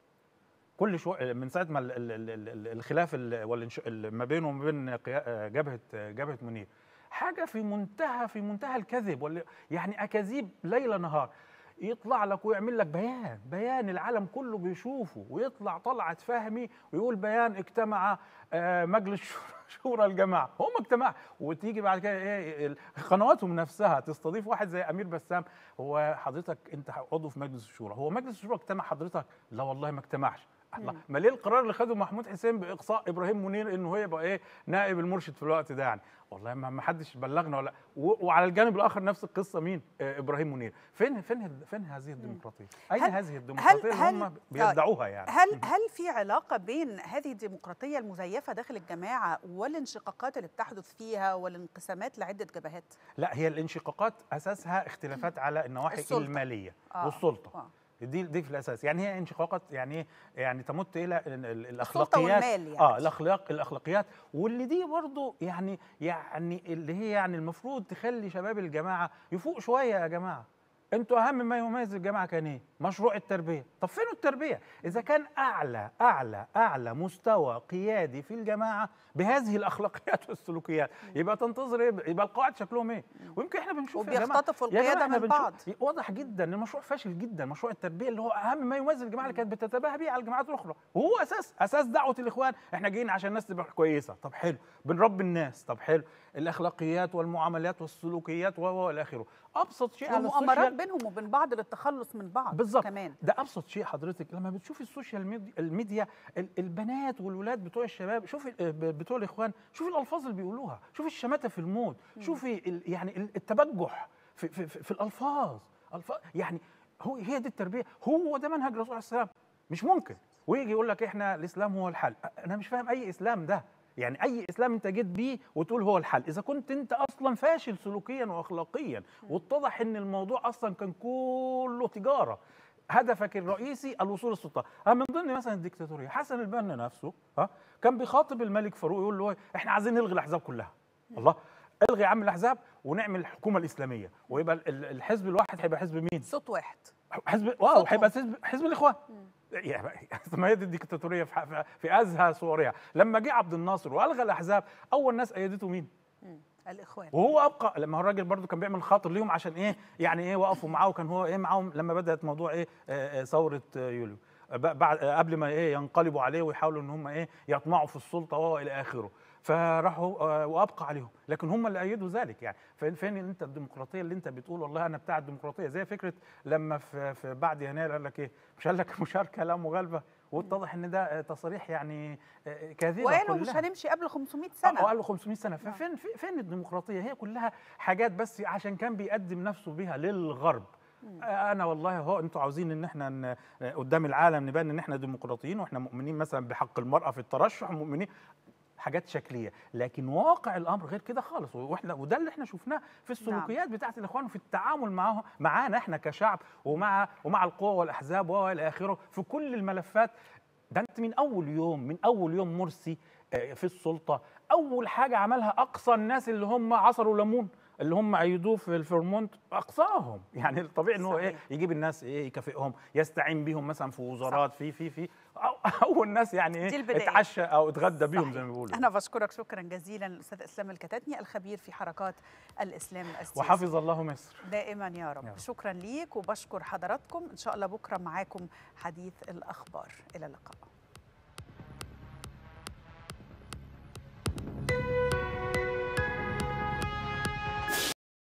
كل شو من ساعه ما ال- ال- ال- ال- الخلاف ال- والانش- ال- ما بينه وما بين قيا- جبهه جبهه منير حاجه في منتهى في منتهى الكذب ولا يعني اكاذيب ليل نهار يطلع لك ويعمل لك بيان بيان العالم كله بيشوفه ويطلع طلعت فهمي ويقول بيان اجتمع آه، مجلس شورى- شورى الجماعه هم اجتمع وتيجي بعد كده ايه ال- قنواتهم نفسها تستضيف واحد زي امير بسام هو حضرتك انت عضو في مجلس الشورى هو مجلس الشورى اجتمع حضرتك لا والله ما اجتمعش الله ما ليه القرار اللي خده محمود حسين باقصاء ابراهيم منير انه هو يبقى ايه نائب المرشد في الوقت ده يعني والله ما ما حدش بلغنا ولا و- وعلى الجانب الاخر نفس القصه مين آه ابراهيم منير فين فين فين هذه الديمقراطيه اين هل- هذه الديمقراطيه اللي هل- هم بيدعوها يعني هل هل في علاقه بين هذه الديمقراطيه المزيفه داخل الجماعه والانشقاقات اللي بتحدث فيها والانقسامات لعده جبهات؟ لا هي الانشقاقات اساسها اختلافات على النواحي السلطة. الماليه آه. والسلطه آه. دي دي في الاساس يعني هي انشقاقات يعني ايه يعني تمت الى ال- ال- السلطة الاخلاقيات والمال يعني. اه الاخلاق الاخلاقيات واللي دي برضو يعني يعني اللي هي يعني المفروض تخلي شباب الجماعه يفوق شويه يا جماعه انتوا اهم ما يميز الجماعه كان ايه مشروع التربيه طب فين التربيه اذا كان اعلى اعلى اعلى مستوى قيادي في الجماعه بهذه الاخلاقيات والسلوكيات يبقى تنتظر ايه يبقى القواعد شكلهم ايه ويمكن احنا بنشوف يا جماعه وبيختطفوا يا جماعة القيادة احنا من بنشوف- بعض. واضح جدا ان المشروع فاشل جدا مشروع التربيه اللي هو اهم ما يميز الجماعه اللي كانت بتتباهى بيه على الجماعات الاخرى وهو اساس اساس دعوه الاخوان احنا جايين عشان الناس تبقى كويسه طب حلو بنربي الناس طب حلو الاخلاقيات والمعاملات والسلوكيات و و الى اخره ابسط شيء على والمؤامرات السوشيال بينهم وبين بعض للتخلص من بعض بالظبط كمان ده ابسط شيء حضرتك لما بتشوفي السوشيال ميديا, الميديا ال- البنات والولاد بتوع الشباب شوفي ال- ب- بتوع الاخوان شوفي الالفاظ اللي بيقولوها شوفي الشماته في الموت شوفي ال- يعني ال- التبجح في, في, في, في الالفاظ الفاظ يعني هو هي دي التربيه هو ده منهج الرسول عليه السلام مش ممكن ويجي يقول لك احنا الاسلام هو الحل انا مش فاهم اي اسلام ده يعني اي اسلام انت جيت بيه وتقول هو الحل اذا كنت انت اصلا فاشل سلوكيا واخلاقيا واتضح ان الموضوع اصلا كان كله تجاره هدفك الرئيسي الوصول للسلطه أه من ضمن مثلا الديكتاتوريه حسن البنا نفسه ها كان بيخاطب الملك فاروق يقول له إيه؟ احنا عايزين نلغي الاحزاب كلها الله الغي يا عم الاحزاب ونعمل الحكومه الاسلاميه ويبقى ال- ال- الحزب الواحد هيبقى حزب مين صوت واحد حزب واو هيبقى حزب حزب الاخوان يعني ما هي دي الديكتاتوريه في ح- في ازهى صورها لما جه عبد الناصر والغى الاحزاب اول ناس ايدته مين الاخوان وهو ابقى لما هو الراجل برضو كان بيعمل خاطر ليهم عشان ايه يعني ايه وقفوا معاه وكان هو ايه معاهم لما بدات موضوع ايه آه، آه، ثوره آه، يوليو ب- بعد آه، قبل ما ايه ينقلبوا عليه ويحاولوا ان هم ايه يطمعوا في السلطه وهو الى اخره فراحوا آه، وابقى عليهم لكن هم اللي ايدوا ذلك يعني فين فين انت الديمقراطيه اللي انت بتقول والله انا بتاع الديمقراطيه زي فكره لما في, في بعد يناير قال لك ايه مش قال لك مشاركه لا مغالبه واتضح ان ده آه، تصريح يعني آه، كاذبه وقالوا مش كلها. هنمشي قبل 500 اه سنه قال له 500 سنه ففين في- فين الديمقراطيه هي كلها حاجات بس عشان كان بيقدم نفسه بيها للغرب آه، انا والله هو انتوا عاوزين ان احنا ن- قدام العالم نبان ان احنا ديمقراطيين واحنا مؤمنين مثلا بحق المراه في الترشح ومؤمنين حاجات شكليه لكن واقع الامر غير كده خالص واحنا وده اللي احنا شفناه في السلوكيات بتاعت الاخوان وفي التعامل معاهم معانا احنا كشعب ومع ومع القوى والاحزاب والى اخره في كل الملفات ده انت من اول يوم من اول يوم مرسي آه، في السلطه اول حاجه عملها اقصى الناس اللي هم عصروا ليمون اللي هم ايدوه في الفرمونت اقصاهم يعني الطبيعي ان هو ايه صحيح. يجيب الناس ايه يكافئهم يستعين بيهم مثلا في وزارات في في في أو اول ناس يعني دي ايه البداية. اتعشى او اتغدى بيهم صحيح. زي ما بيقولوا أنا بشكرك شكرا جزيلا الأستاذ إسلام الكتاتني الخبير في حركات الإسلام السياسي وحفظ الله مصر دائما يا رب يا رب. شكرا ليك وبشكر حضراتكم إن شاء الله بكرة معاكم حديث الأخبار إلى اللقاء